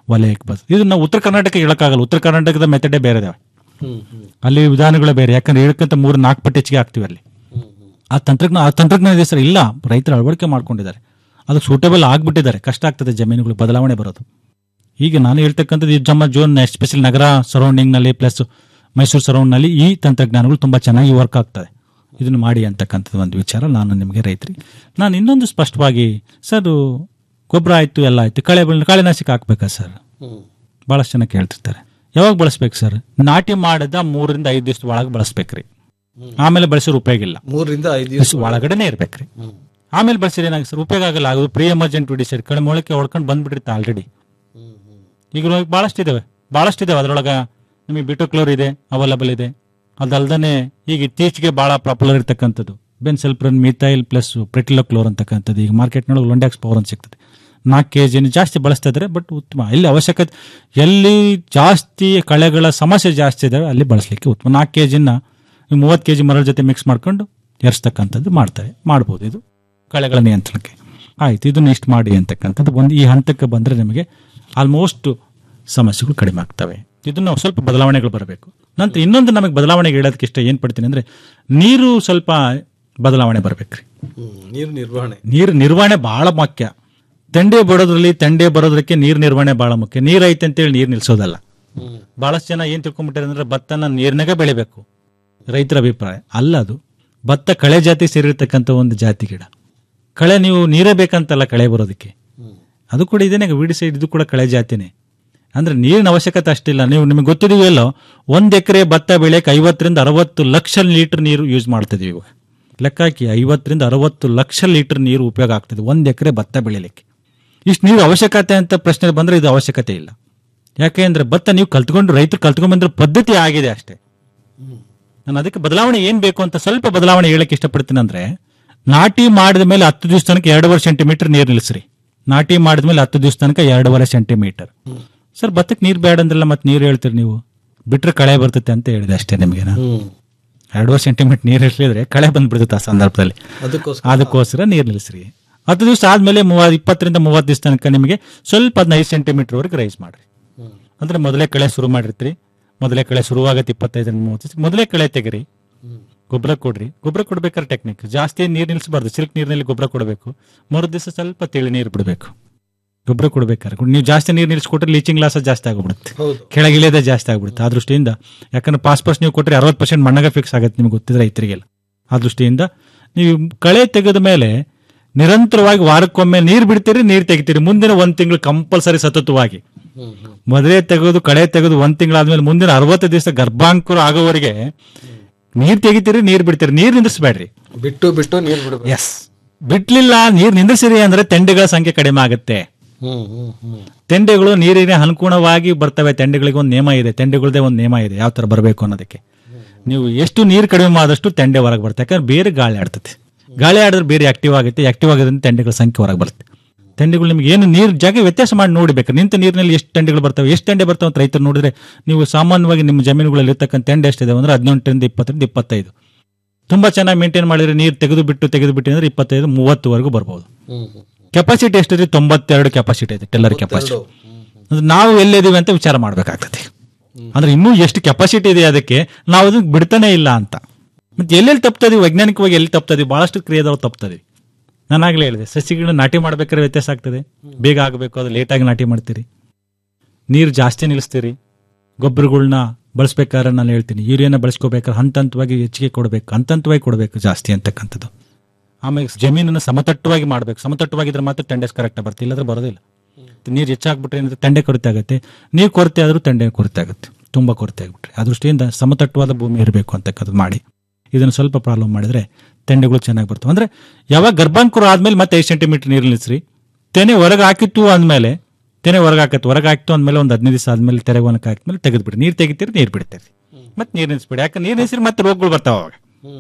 ವಲಯಕ್ಕೆ ಬಸ್ ಇದು ನಾವು ಉತ್ತರ ಕರ್ನಾಟಕ ಹೇಳಕ್ಕಾಗಲ್ಲ ಉತ್ತರ ಕರ್ನಾಟಕದ ಮೆಥಡೇ ಬೇರೆ ಇದಾವೆ ಹ್ಮ್ ಹ್ಮ್ ಅಲ್ಲಿ ವಿಧಾನಗಳೇ ಬೇರೆ ಯಾಕಂದ್ರೆ ಹೇಳಕ್ಕಂತ ಮೂರು ನಾಲ್ಕು ಪಟ್ಟು ಹೆಚ್ಚಿಗೆ ಆಗ್ತೀವಿ ಅಲ್ಲಿ ಆ ತಂತ್ರಜ್ಞಾನ ಆ ತಂತ್ರಜ್ಞಾನ ಇದೆ ಸರ್ ಇಲ್ಲ ರೈತರು ಅಳವಡಿಕೆ ಮಾಡ್ಕೊಂಡಿದ್ದಾರೆ ಅದಕ್ಕೆ ಸೂಟೇಬಲ್ ಆಗ್ಬಿಟ್ಟಿದ್ದಾರೆ ಕಷ್ಟ ಆಗ್ತದೆ ಜಮೀನುಗಳು ಬದಲಾವಣೆ ಬರೋದು ಈಗ ನಾನು ಹೇಳ್ತಕ್ಕಂಥದ್ದು ಈ ನಮ್ಮ ಜೋನ್ ಎಸ್ಪೆಷಲಿ ನಗರ ಸರೌಂಡಿಂಗ್ನಲ್ಲಿ ಪ್ಲಸ್ ಮೈಸೂರು ಸರೌಂಡ್ನಲ್ಲಿ ಈ ತಂತ್ರಜ್ಞಾನಗಳು ತುಂಬ ಚೆನ್ನಾಗಿ ವರ್ಕ್ ಆಗ್ತದೆ ಇದನ್ನು ಮಾಡಿ ಅಂತಕ್ಕಂಥದ್ದು ಒಂದು ವಿಚಾರ ನಾನು ನಿಮಗೆ ರೈತರಿಗೆ ನಾನು ಇನ್ನೊಂದು ಸ್ಪಷ್ಟವಾಗಿ ಸರ್ ಗೊಬ್ಬರ ಆಯಿತು ಎಲ್ಲ ಆಯಿತು ಕಳೆ ಬೆಳೆ ಕಳೆನಾಶಕ ಹಾಕ್ಬೇಕಾ ಸರ್ ಹ್ಮ್ ಭಾಳಷ್ಟು ಜನ ಕೇಳ್ತಿರ್ತಾರೆ ಯಾವಾಗ ಬಳಸ್ಬೇಕು ಸರ್ ನಾಟಿ ಮಾಡಿದ ಮೂರರಿಂದ ಐದು ದಿವಸದ ಒಳಗೆ ಬಳಸ್ಬೇಕ್ರಿ ಆಮೇಲೆ ಬಳಸಿದ್ರೆ ಉಪಯೋಗ ಇಲ್ಲ ಮೂರರಿಂದ ಐದು ದಿವಸ ದಿವಸ ಒಳಗಡೆನೆ ಇರ್ಬೇಕ್ರಿ ಆಮೇಲೆ ಬಳಸಿದ್ರೆ ಏನಾಗುತ್ತೆ ಸರ್ ಉಪಯೋಗ ಆಗಲ್ಲ ಅದು ಪ್ರೀ ಎಮರ್ಜೆಂಟ್ ಡಿಸೈಡ್ ಕಡಿಮೆ ಮೊಳಕೆ ಹೊಡ್ಕೊಂಡು ಬಂದ್ಬಿಟ್ಟಿರುತ್ತೆ ಆಲ್ರೆಡಿ ಈಗ ಭಾಳಷ್ಟು ಇದಾವೆ ಭಾಳಷ್ಟು ಇದಾವೆ ಅದರೊಳಗೆ ನಿಮಗೆ ಬಿಟೋಕ್ಲೋರ್ ಇದೆ ಅವೈಲಬಲ್ ಇದೆ ಅದಲ್ದೇ ಈಗ ಇತ್ತೀಚೆಗೆ ಭಾಳ ಪಾಪ್ಯುಲರ್ ಇರ್ತಕ್ಕಂಥದ್ದು ಬೆನ್ಸೆಲ್ಪ್ರನ್ ಮಿಥೈಲ್ ಪ್ಲಸ್ ಪ್ರೆಟಿಲೋಕ್ಲೋರ್ ಅಂತಕ್ಕಂಥದ್ದು ಈಗ ಮಾರ್ಕೆಟ್ನೊಳಗೆ ಲೊಂಡ್ಯಾಕ್ಸ್ ಪವರ್ ಅಂತ ಸಿಗ್ತದೆ ನಾಲ್ಕು ಕೆ ಜಿನ ಜಾಸ್ತಿ ಬಳಸ್ತಾ ಇದ್ದಾರೆ ಬಟ್ ಉತ್ತಮ ಎಲ್ಲಿ ಅವಶ್ಯಕತೆ ಎಲ್ಲಿ ಜಾಸ್ತಿ ಕಳೆಗಳ ಸಮಸ್ಯೆ ಜಾಸ್ತಿ ಇದಾವೆ ಅಲ್ಲಿ ಬಳಸಲಿಕ್ಕೆ ಉತ್ತಮ ನಾಲ್ಕು ಕೆ ಜಿನ ಮೂವತ್ತು ಕೆ ಜಿ ಮರಳ ಜೊತೆ ಮಿಕ್ಸ್ ಮಾಡ್ಕೊಂಡು ಎರಿಸ್ತಕ್ಕಂಥದ್ದು ಮಾಡ್ತಾರೆ ಮಾಡ್ಬೋದು ಇದು ಕಳೆಗಳ ನಿಯಂತ್ರಣಕ್ಕೆ ಆಯ್ತು ಇದನ್ನ ಇಷ್ಟು ಮಾಡಿ ಅಂತಕ್ಕಂಥದ್ದು ಒಂದು ಈ ಹಂತಕ್ಕೆ ಬಂದರೆ ನಿಮಗೆ ಆಲ್ಮೋಸ್ಟ್ ಸಮಸ್ಯೆಗಳು ಕಡಿಮೆ ಆಗ್ತವೆ ಇದನ್ನು ಸ್ವಲ್ಪ ಬದಲಾವಣೆಗಳು ಬರಬೇಕು ನಂತರ ಇನ್ನೊಂದು ನಮಗೆ ಬದಲಾವಣೆಗೆ ಹೇಳೋದಕ್ಕೆ ಇಷ್ಟ ಏನು ಪಡ್ತೀನಿ ಅಂದರೆ ನೀರು ಸ್ವಲ್ಪ ಬದಲಾವಣೆ ಬರಬೇಕ್ರಿ ಹ್ಮ್ ನೀರು ನಿರ್ವಹಣೆ ನೀರು ನಿರ್ವಹಣೆ ಬಹಳ ಮುಖ್ಯ ತಂಡೆ ಬರೋದ್ರಲ್ಲಿ ತಂಡೆ ಬರೋದಕ್ಕೆ ನೀರು ನಿರ್ವಹಣೆ ಬಹಳ ಮುಖ್ಯ ನೀರು ಐತೆ ಅಂತೇಳಿ ನೀರು ನಿಲ್ಸೋದಲ್ಲ ಬಹಳಷ್ಟು ಜನ ಏನ್ ತಿಳ್ಕೊಂಡ್ಬಿಟ್ಟಾರೆ ಅಂದ್ರೆ ಭತ್ತನ ನೀರ್ನಾಗ ಬೆಳಿಬೇಕು ರೈತರ ಅಭಿಪ್ರಾಯ ಅಲ್ಲ ಅದು ಭತ್ತ ಕಳೆ ಜಾತಿ ಸೇರಿರ್ತಕ್ಕಂಥ ಒಂದು ಜಾತಿ ಗಿಡ ಕಳೆ ನೀವು ನೀರೇ ಬೇಕಂತಲ್ಲ ಕಳೆ ಬರೋದಕ್ಕೆ ಅದು ಕೂಡ ಇದೇನೆ ವಿಡಿ ಸೈಡ್ ಇದು ಕೂಡ ಕಳೆ ಜಾತಿನೇ ಅಂದ್ರೆ ನೀರಿನ ಅವಶ್ಯಕತೆ ಅಷ್ಟಿಲ್ಲ ನೀವು ನಿಮಗೆ ಗೊತ್ತಿದೆಯಲ್ಲೋ ಒಂದ್ ಎಕರೆ ಭತ್ತ ಬೆಳೆಯಕ್ಕೆ ಐವತ್ತರಿಂದ ಅರವತ್ತು ಲಕ್ಷ ಲೀಟರ್ ನೀರು ಯೂಸ್ ಮಾಡ್ತಿದ್ವಿ ಇವಾಗ ಲೆಕ್ಕ ಹಾಕಿ ಐವತ್ತರಿಂದ ಅರವತ್ತು ಲಕ್ಷ ಲೀಟರ್ ನೀರು ಉಪಯೋಗ ಆಗ್ತದೆ ಒಂದ್ ಎಕರೆ ಭತ್ತ ಬೆಳಿಲಿಕ್ಕೆ ಇಷ್ಟು ನೀರು ಅವಶ್ಯಕತೆ ಅಂತ ಪ್ರಶ್ನೆ ಬಂದ್ರೆ ಇದು ಅವಶ್ಯಕತೆ ಇಲ್ಲ ಯಾಕೆ ಅಂದ್ರೆ ಭತ್ತ ನೀವು ಕಲ್ತ್ಕೊಂಡು ರೈತರು ಕಲ್ತ್ಕೊಂಡ್ ಬಂದ್ರೆ ಪದ್ಧತಿ ಆಗಿದೆ ಅಷ್ಟೇ ನಾನು ಅದಕ್ಕೆ ಬದಲಾವಣೆ ಏನ್ ಬೇಕು ಅಂತ ಸ್ವಲ್ಪ ಬದಲಾವಣೆ ಹೇಳಕ್ ಇಷ್ಟಪಡ್ತೀನಿ ಅಂದ್ರೆ ನಾಟಿ ಮಾಡಿದ ಮೇಲೆ ಹತ್ತು ದಿವಸ ತನಕ ಎರಡೂವರೆ ಸೆಂಟಿಮೀಟರ್ ನೀರು ನಿಲ್ಲಿಸ್ರಿ ನಾಟಿ ಮಾಡಿದ ಮೇಲೆ ಹತ್ತು ದಿವಸ ತನಕ ಎರಡೂವರೆ ಸೆಂಟಿಮೀಟರ್ ಸರ್ ಭತ್ತಕ್ಕೆ ನೀರು ಬೇಡ ಅಂದ್ರಲ್ಲ ಮತ್ತೆ ನೀರು ಹೇಳ್ತೀರಿ ನೀವು ಬಿಟ್ರೆ ಕಳೆ ಬರ್ತತೆ ಅಂತ ಹೇಳಿದೆ ಅಷ್ಟೇ ನಿಮಗೆ ನಾನು ಎರಡೂವರೆ ಸೆಂಟಿಮೀಟರ್ ನೀರು ಇರ್ಲಿದ್ರೆ ಕಳೆ ಬಂದ್ಬಿಡ್ತದೆ ಆ ಸಂದರ್ಭದಲ್ಲಿ ಅದಕ್ಕೋಸ್ಕರ ಅದಕ್ಕೋಸ್ಕರ ನೀರು ನಿಲ್ಲಿಸ್ರಿ ಹತ್ತು ದಿವಸ ಆದ್ಮೇಲೆ ಮೂವತ್ ಇಪ್ಪತ್ತರಿಂದ ಮೂವತ್ತು ದಿವಸ ತನಕ ನಿಮಗೆ ಸ್ವಲ್ಪ ಹದಿನೈದು ಸೆಂಟಿಮೀಟರ್ ವರೆಗೆ ರೈಸ್ ಮಾಡ್ರಿ ಅಂದ್ರೆ ಮೊದಲೇ ಕಳೆ ಶುರು ಮಾಡಿರ್ತೀರಿ ಮೊದಲೇ ಕಳೆ ಶುರುವಾಗತ್ತೆ ಇಪ್ಪತ್ತೈದರಿಂದ ಮೂವತ್ತು ದಿವಸ ಮೊದಲೇ ಕಳೆ ತೆಗಿರಿ ಗೊಬ್ಬರ ಕೊಡ್ರಿ ಗೊಬ್ಬರ ಕೊಡ್ಬೇಕಾದ್ರೆ ಟೆಕ್ನಿಕ್ ಜಾಸ್ತಿ ನೀರು ನಿಲ್ಲಿಸಬಾರ್ದು ಸಿಲ್ಕ್ ನೀರಿನಲ್ಲಿ ಗೊಬ್ಬರ ಕೊಡಬೇಕು ಮರು ದಿವಸ ಸ್ವಲ್ಪ ತಿಳಿ ನೀರು ಬಿಡಬೇಕು ಗೊಬ್ಬರ ಕೊಡ್ಬೇಕಾದ್ರೆ ನೀವು ಜಾಸ್ತಿ ನೀರು ನಿಲ್ಲಿಸ್ಕೊಟ್ರೆ ಲೀಚಿಂಗ್ ಲಾಸ ಜಾಸ್ತಿ ಆಗ್ಬಿಡುತ್ತೆ ಹೌದು ಕೆಳಗಿಳಿಯೋದೇ ಜಾಸ್ತಿ ಆಗ್ಬಿಡುತ್ತೆ ಆ ದೃಷ್ಟಿಯಿಂದ ಯಾಕಂದ್ರೆ ಪಾಸ್ ಪರ್ಸ್ ನೀವು ಕೊಟ್ಟರೆ ಅರವತ್ತು ಪರ್ಸೆಂಟ್ ಮಣ್ಣಾಗ ಫಿಕ್ಸ್ ಆಗುತ್ತೆ ನಿಮ್ಗೆ ಗೊತ್ತಿದ್ರೆ ರೈತರಿಗೆಲ್ಲ ಆ ದೃಷ್ಟಿಯಿಂದ ನೀವು ಕಳೆ ತೆಗೆದ ಮೇಲೆ ನಿರಂತರವಾಗಿ ವಾರಕ್ಕೊಮ್ಮೆ ನೀರು ಬಿಡ್ತೀರಿ ನೀರು ತೆಗಿತೀರಿ ಮುಂದಿನ ಒಂದ್ ತಿಂಗಳು ಕಂಪಲ್ಸರಿ ಸತತವಾಗಿ ಮೊದಲೇ ತೆಗೆದು ಕಳೆ ತೆಗೆದು ಒಂದ್ ತಿಂಗಳಾದ್ಮೇಲೆ ಮುಂದಿನ ಅರವತ್ತು ದಿವಸ ಗರ್ಭಾಂಕುರ ಆಗೋವರೆಗೆ ನೀರ್ ತೆಗಿತೀರಿ ನೀರ್ ಬಿಡ್ತೀರಿ ನೀರ್ ನಿಂದಿಸ್ಬೇಡ್ರಿ ಬಿಟ್ಟು ಬಿಟ್ಟು ನೀರು ಬಿಡಬೇಕು ಎಸ್ ಬಿಡ್ಲಿಲ್ಲ ನೀರ್ ನಿಂದಿಸಿರಿ ಅಂದ್ರೆ ತೆಂಡೆಗಳ ಸಂಖ್ಯೆ ಕಡಿಮೆ ಆಗುತ್ತೆ ಹ್ಮ್ ಹ್ಮ್ ಹ್ಮ್ ತೆಂಡೆಗಳು ನೀರಿನ ಅನುಗುಣವಾಗಿ ಬರ್ತವೆ ತೆಂಡೆಗಳಿಗೆ ಒಂದು ನಿಯಮ ಇದೆ ತೆಂಡೆಗಳದೇ ಒಂದು ನಿಯಮ ಇದೆ ಯಾವ ತರ ಬರಬೇಕು ಅನ್ನೋದಕ್ಕೆ ನೀವು ಎಷ್ಟು ನೀರು ಕಡಿಮೆ ಆದಷ್ಟು ತೆಂಡೆ ಹೊರಗೆ ಬರುತ್ತೆ ಯಾಕಂದ್ರೆ ಬೇರೆ ಗಾಳಿ ಆಡ್ತದೆ ಗಾಳಿ ಆಡಿದ್ರೆ ಬೇರೆ ಆಕ್ಟಿವ್ ಆಗುತ್ತೆ ಆಕ್ಟಿವ್ ಆಗೋದ್ರಿಂದ ತೆಂಡೆಗಳ ಸಂಖ್ಯೆ ಹೊರಗೆ ಬರುತ್ತೆ ತೆಂಡೆಗಳು ನಿಮ್ಗೆ ಏನು ನೀರು ಜಾಗ ವ್ಯತ್ಯಾಸ ಮಾಡಿ ನೋಡಬೇಕು ನಿಂತ ನೀರಿನಲ್ಲಿ ಎಷ್ಟು ತೆಂಡೆಗಳು ಬರ್ತವೆ ಎಷ್ಟು ತೆಂಡೆ ಬರ್ತವೆ ಅಂತ ರೈತರು ನೋಡಿದ್ರೆ ನೀವು ಸಾಮಾನ್ಯವಾಗಿ ನಿಮ್ಮ ಜಮೀನುಗಳಲ್ಲಿ ಇರ್ತಕ್ಕಂಥ ತೆಂಡೆ ಎಷ್ಟಿದೆ ಅಂದ್ರೆ ಹದಿನೆಂಟರಿಂದ ಇಪ್ಪತ್ತರಿಂದ ಇಪ್ಪತ್ತೈದು ತುಂಬಾ ಚೆನ್ನಾಗಿ ಮೇಂಟೈನ್ ಮಾಡಿದ್ರೆ ನೀರು ತೆಗೆದು ಬಿಟ್ಟು ತೆಗೆದು ಬಿಟ್ಟು ಅಂದ್ರೆ ಇಪ್ಪತ್ತೈದು ಮೂವತ್ತುವರೆಗೂ ಬರ್ಬೋದು ಹ್ಮ್ ಹ್ಮ್ ಕೆಪಾಸಿಟಿ ಎಷ್ಟಿದೆ ತೊಂಬತ್ತೆರಡು ಕೆಪಾಸಿಟಿ ಇದೆ ಟೆಲ್ಲರ್ ಕೆಪಾಸಿಟಿ ಅಂದ್ರೆ ನಾವು ಎಲ್ಲಿದ್ದೀವಿ ಅಂತ ವಿಚಾರ ಮಾಡ್ಬೇಕಾಗ್ತದೆ ಅಂದ್ರೆ ಇನ್ನೂ ಎಷ್ಟು ಕೆಪಾಸಿಟಿ ಇದೆ ಅದಕ್ಕೆ ನಾವು ಅದನ್ನ ಬಿಡ್ತಾನೆ ಇಲ್ಲ ಅಂತ ಮತ್ತೆ ಎಲ್ಲೆಲ್ಲಿ ತಪ್ತದೆ ವೈಜ್ಞಾನಿಕವಾಗಿ ಎಲ್ಲಿ ತಪ್ತದೆ ಬಹಳಷ್ಟು ಕ್ರಿಯೆದವ್ರು ತಪ್ತದೆ ನಾನಾಗ್ಲೇ ಹೇಳಿದೆ ಸಸಿಗಳನ್ನ ನಾಟಿ ಮಾಡ್ಬೇಕಾದ್ರೆ ವ್ಯತ್ಯಾಸ ಆಗ್ತದೆ ಬೇಗ ಆಗಬೇಕು ಅದು ಲೇಟಾಗಿ ನಾಟಿ ಮಾಡ್ತೀರಿ ನೀರು ಜಾಸ್ತಿ ನಿಲ್ಲಿಸ್ತೀರಿ ಗೊಬ್ಬರಗಳ್ನ ಬಳಸ್ಬೇಕಾದ್ರೆ ನಾನು ಹೇಳ್ತೀನಿ ಯೂರಿಯಾನ ಬಳಸ್ಕೋಬೇಕಾದ್ರೆ ಹಂತ ಹಂತವಾಗಿ ಹೆಚ್ಚಿಗೆ ಕೊಡಬೇಕು ಹಂತ ಹಂತವಾಗಿ ಕೊಡಬೇಕು ಜಾಸ್ತಿ ಅಂತಕ್ಕಂಥದ್ದು ಆಮೇಲೆ ಜಮೀನನ್ನು ಸಮತಟ್ಟವಾಗಿ ಮಾಡಬೇಕು ಸಮತಟ್ಟವಾಗಿದ್ರೆ ಮಾತ್ರ ಟೆಂಡೆಸ್ ಕರೆಕ್ಟ್ ಬರುತ್ತೆ ಇಲ್ಲಾಂದ್ರೆ ಬರೋದಿಲ್ಲ ನೀರು ಹೆಚ್ಚಾಗ್ಬಿಟ್ರೆ ಏನಿದೆ ತೆಂಡೆ ಕೊರತೆ ಆಗುತ್ತೆ ನೀರು ಕೊರತೆ ಆದರೂ ತೆಂಡೆ ಕೊರತೆ ಆಗುತ್ತೆ ತುಂಬ ಕೊರತೆ ಆಗಿಬಿಟ್ರೆ ಆ ದೃಷ್ಟಿಯಿಂದ ಸಮತಟ್ಟವಾದ ಭೂಮಿ ಇರಬೇಕು ಅಂತಕ್ಕಂಥದ್ದು ಮಾಡಿ ಇದನ್ನು ಸ್ವಲ್ಪ ಪ್ರಾಬ್ಲಮ್ ಮಾಡಿದ್ರೆ ತೆಂಡೆಗಳು ಚೆನ್ನಾಗಿ ಬರ್ತವೆ ಅಂದ್ರೆ ಯಾವಾಗ ಗರ್ಭಾಂಕುರ ಆದ್ಮೇಲೆ ಮತ್ತೆ ಐದು ಸೆಂಟಿಮೀಟರ್ ನೀರು ನಿಲ್ಲಿಸ್ರಿ ತೆನೆ ಹೊರಗೆ ಹಾಕಿತ್ತು ಅಂದಮೇಲೆ ತೆನೆ ಹೊರಗೆ ಹಾಕತ್ತು ಹೊರಗೆ ಹಾಕಿತ್ತು ಅಂದಮೇಲೆ ಒಂದು ಹದಿನೈದು ದಿವಸ ಆದ್ಮೇಲೆ ತೆರೆಗೆ ಒನಕ್ಕೆ ಹಾಕಿದ್ಮೇಲೆ ತೆಗೆದ್ಬಿಡಿ ನೀರು ತೆಗಿತೀರಿ ನೀರು ಬಿಡ್ತೀರಿ ಮತ್ತೆ ನೀರು ನಿಲ್ಲಿಸ್ಬಿಡಿ ಯಾಕೆ ನೀರು ನಿಲ್ಲಿಸ್ರಿ ಮತ್ತೆ ರೋಗಗಳು ಬರ್ತಾವ ಅವಾಗ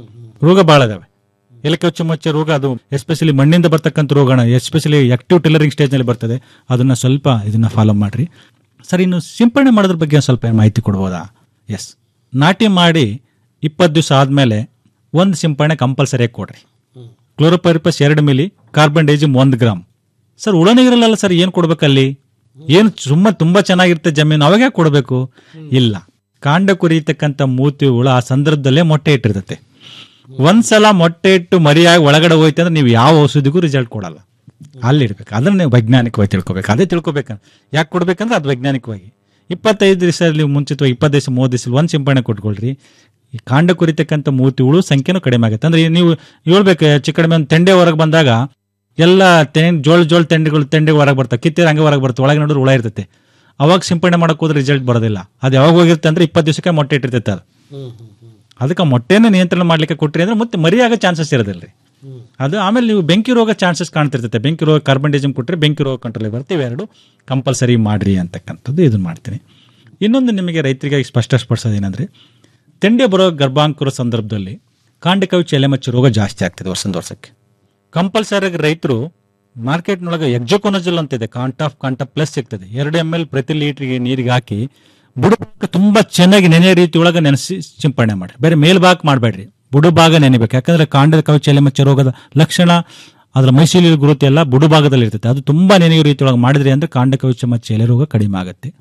ರೋಗ ಭಾಳ ಇದಾವೆ ಎಲಕೆ ಚುಚ್ಚ ರೋಗ ಅದು ಎಸ್ಪೆಷಲಿ ಮಣ್ಣಿಂದ ಬರ್ತಕ್ಕಂಥ ರೋಗನ ಎಸ್ಪೆಷಲಿ ಆಕ್ಟಿವ್ ಟಿಲ್ಲರಿಂಗ್ ಸ್ಟೇಜ್ನಲ್ಲಿ ಬರ್ತದೆ ಅದನ್ನ ಸ್ವಲ್ಪ ಇದನ್ನ ಫಾಲೋ ಮಾಡ್ರಿ ಸರ್ ಇನ್ನು ಸಿಂಪಡಣೆ ಮಾಡೋದ್ರ ಬಗ್ಗೆ ಒಂದ್ ಸ್ವಲ್ಪ ಮಾಹಿತಿ ಕೊಡ್ಬೋದಾ ಎಸ್ ನಾಟಿ ಮಾಡಿ ಇಪ್ಪತ್ತು ದಿವಸ ಆದಮೇಲೆ ಒಂದು ಸಿಂಪಡಣೆ ಕಂಪಲ್ಸರಿಯಾಗಿ ಕೊಡ್ರಿ ಕ್ಲೋರೋಪೈರಿಪಸ್ ಎರಡು ಮಿಲಿ ಕಾರ್ಬನ್ ಡೈಜಿಮ್ ಒಂದು ಗ್ರಾಮ್ ಸರ್ ಉಳನೀರಲ್ಲ ಸರ್ ಏನು ಕೊಡ್ಬೇಕಲ್ಲಿ ಏನು ಸುಮ್ಮ ತುಂಬಾ ಚೆನ್ನಾಗಿರುತ್ತೆ ಜಮೀನು ಅವಾಗ ಯಾಕೆ ಕೊಡಬೇಕು ಇಲ್ಲ ಕಾಂಡ ಕುರಿತಕ್ಕಂಥ ಮೂತಿ ಹುಳ ಆ ಸಂದರ್ಭದಲ್ಲೇ ಮೊಟ್ಟೆ ಇಟ್ಟಿರ್ತತೆ ಒಂದ್ಸಲ ಮೊಟ್ಟೆ ಇಟ್ಟು ಮರಿಯಾಗಿ ಒಳಗಡೆ ಹೋಯ್ತು ಅಂದ್ರೆ ನೀವು ಯಾವ ಔಷಧಿಗೂ ರಿಸಲ್ಟ್ ಕೊಡಲ್ಲ ಅಲ್ಲಿ ಇಡ್ಬೇಕು ಅದನ್ನ ನೀವು ವೈಜ್ಞಾನಿಕವಾಗಿ ತಿಳ್ಕೊಬೇಕು ಅದೇ ತಿಳ್ಕೊಬೇಕು ಯಾಕೆ ಕೊಡ್ಬೇಕಂದ್ರೆ ಅದು ವೈಜ್ಞಾನಿಕವಾಗಿ ಇಪ್ಪತ್ತೈದು ದಿವಸ ನೀವು ಮುಂಚಿತವಾಗಿ ಇಪ್ಪತ್ತು ದಿವಸ ಮೂವತ್ತು ದಿವಸ ಒಂದು ಸಿಂಪಡಣೆ ಕೊಟ್ಕೊಳ್ರಿ ಈ ಕಾಂಡ ಕುರಿತಕ್ಕಂಥ ಮೂತಿ ಹುಳು ಸಂಖ್ಯೆನೂ ಕಡಿಮೆ ಆಗುತ್ತೆ ಅಂದ್ರೆ ನೀವು ಹೇಳ್ಬೇಕು ಹೆಚ್ಚು ಕಡಿಮೆ ಒಂದು ತೆಂಡೆ ಹೊರಗೆ ಬಂದಾಗ ಎಲ್ಲ ತೆಂಡ್ ಜೋಳ ಜೋಳ ತೆಂಡೆಗಳು ತೆಂಡೆ ಹೊರಗೆ ಬರ್ತಾವೆ ಕಿತ್ತಿರ ಹಂಗೆ ಹೊರಗೆ ಬರ್ತವೆ ಒಳಗೆ ನೋಡಿದ್ರೆ ಹುಳ ಇರ್ತೈತೆ ಅವಾಗ ಸಿಂಪಡಣೆ ಮಾಡಕ್ಕೆ ಹೋದ್ರೆ ರಿಸಲ್ಟ್ ಬರೋದಿಲ್ಲ ಅದು ಯಾವಾಗ ಹೋಗಿರುತ್ತೆ ಅಂದ್ರೆ ಇಪ್ಪತ್ತು ದಿವಸಕ್ಕೆ ಮೊಟ್ಟೆ ಇಟ್ಟಿರ್ತೈತೆ ಅದು ಅದಕ್ಕೆ ಮೊಟ್ಟೆನ ನಿಯಂತ್ರಣ ಮಾಡ್ಲಿಕ್ಕೆ ಕೊಟ್ರಿ ಅಂದ್ರೆ ಮತ್ತೆ ಮರಿಯಾಗೋ ಚಾನ್ಸಸ್ ಇರೋದಿಲ್ಲ ರೀ ಅದು ಆಮೇಲೆ ನೀವು ಬೆಂಕಿ ರೋಗ ಚಾನ್ಸಸ್ ಕಾಣ್ತಿರ್ತೈತೆ ಬೆಂಕಿ ರೋಗ ಕಾರ್ಬನ್ಡೈಸಮ್ ಕೊಟ್ಟರೆ ಬೆಂಕಿ ರೋಗ ಕಂಟ್ರೋಲ್ ಬರುತ್ತೆ ಇವೆರಡು ಕಂಪಲ್ಸರಿ ಮಾಡ್ರಿ ಅಂತಕ್ಕಂಥದ್ದು ಇದನ್ನ ಮಾಡ್ತೀನಿ ಇನ್ನೊಂದು ನಿಮಗೆ ರೈತರಿಗೆ ಸ್ಪಷ್ಟಪಡಿಸೋದು ಏನಂದ್ರೆ ತೆಂಡೆ ಬರೋ ಗರ್ಭಾಂಕುರ ಸಂದರ್ಭದಲ್ಲಿ ಕಾಂಡಕವಿಚ ಎಲೆಮಚ್ಚು ರೋಗ ಜಾಸ್ತಿ ಆಗ್ತದೆ ವರ್ಷದಿಂದ ವರ್ಷಕ್ಕೆ ಕಂಪಲ್ಸರಿ ರೈತರು ಮಾರ್ಕೆಟ್ನೊಳಗೆ ಎಕ್ಜೋಕೊನಜಲ್ ಅಂತ ಇದೆ ಕಾಂಟಾಫ್ ಕಾಂಟಾ ಪ್ಲಸ್ ಸಿಗ್ತದೆ ಎರಡು ಎಮ್ ಎಲ್ ಪ್ರತಿ ಲೀಟ್ರಿಗೆ ನೀರಿಗೆ ಹಾಕಿ ಬುಡಭಾಗ ತುಂಬಾ ಚೆನ್ನಾಗಿ ನೆನೆಯ ರೀತಿ ಒಳಗೆ ನೆನೆಸಿ ಸಿಂಪಡಣೆ ಮಾಡಿ ಬೇರೆ ಮೇಲ್ಭಾಗ ಮಾಡಬೇಡ್ರಿ ಬುಡಭಾಗ ನೆನೆಬೇಕು ಯಾಕಂದ್ರೆ ಕಾಂಡದ ಕವಚ ಎಲೆಮಚ್ಚ ರೋಗದ ಲಕ್ಷಣ ಅದರ ಮೈಸೂಲಿ ಗುರುತು ಎಲ್ಲ ಬುಡಭಾಗದಲ್ಲಿ ಇರ್ತದೆ ಅದು ತುಂಬಾ ನೆನೆಯುವ ರೀತಿ ಒಳಗೆ ಮಾಡಿದ್ರಿ ಅಂದ್ರೆ ಕಾಂಡ ಕವಚ ಮಚ್ಚ ಎಲೆ ರೋಗ ಕಡಿಮೆ ಆಗುತ್ತೆ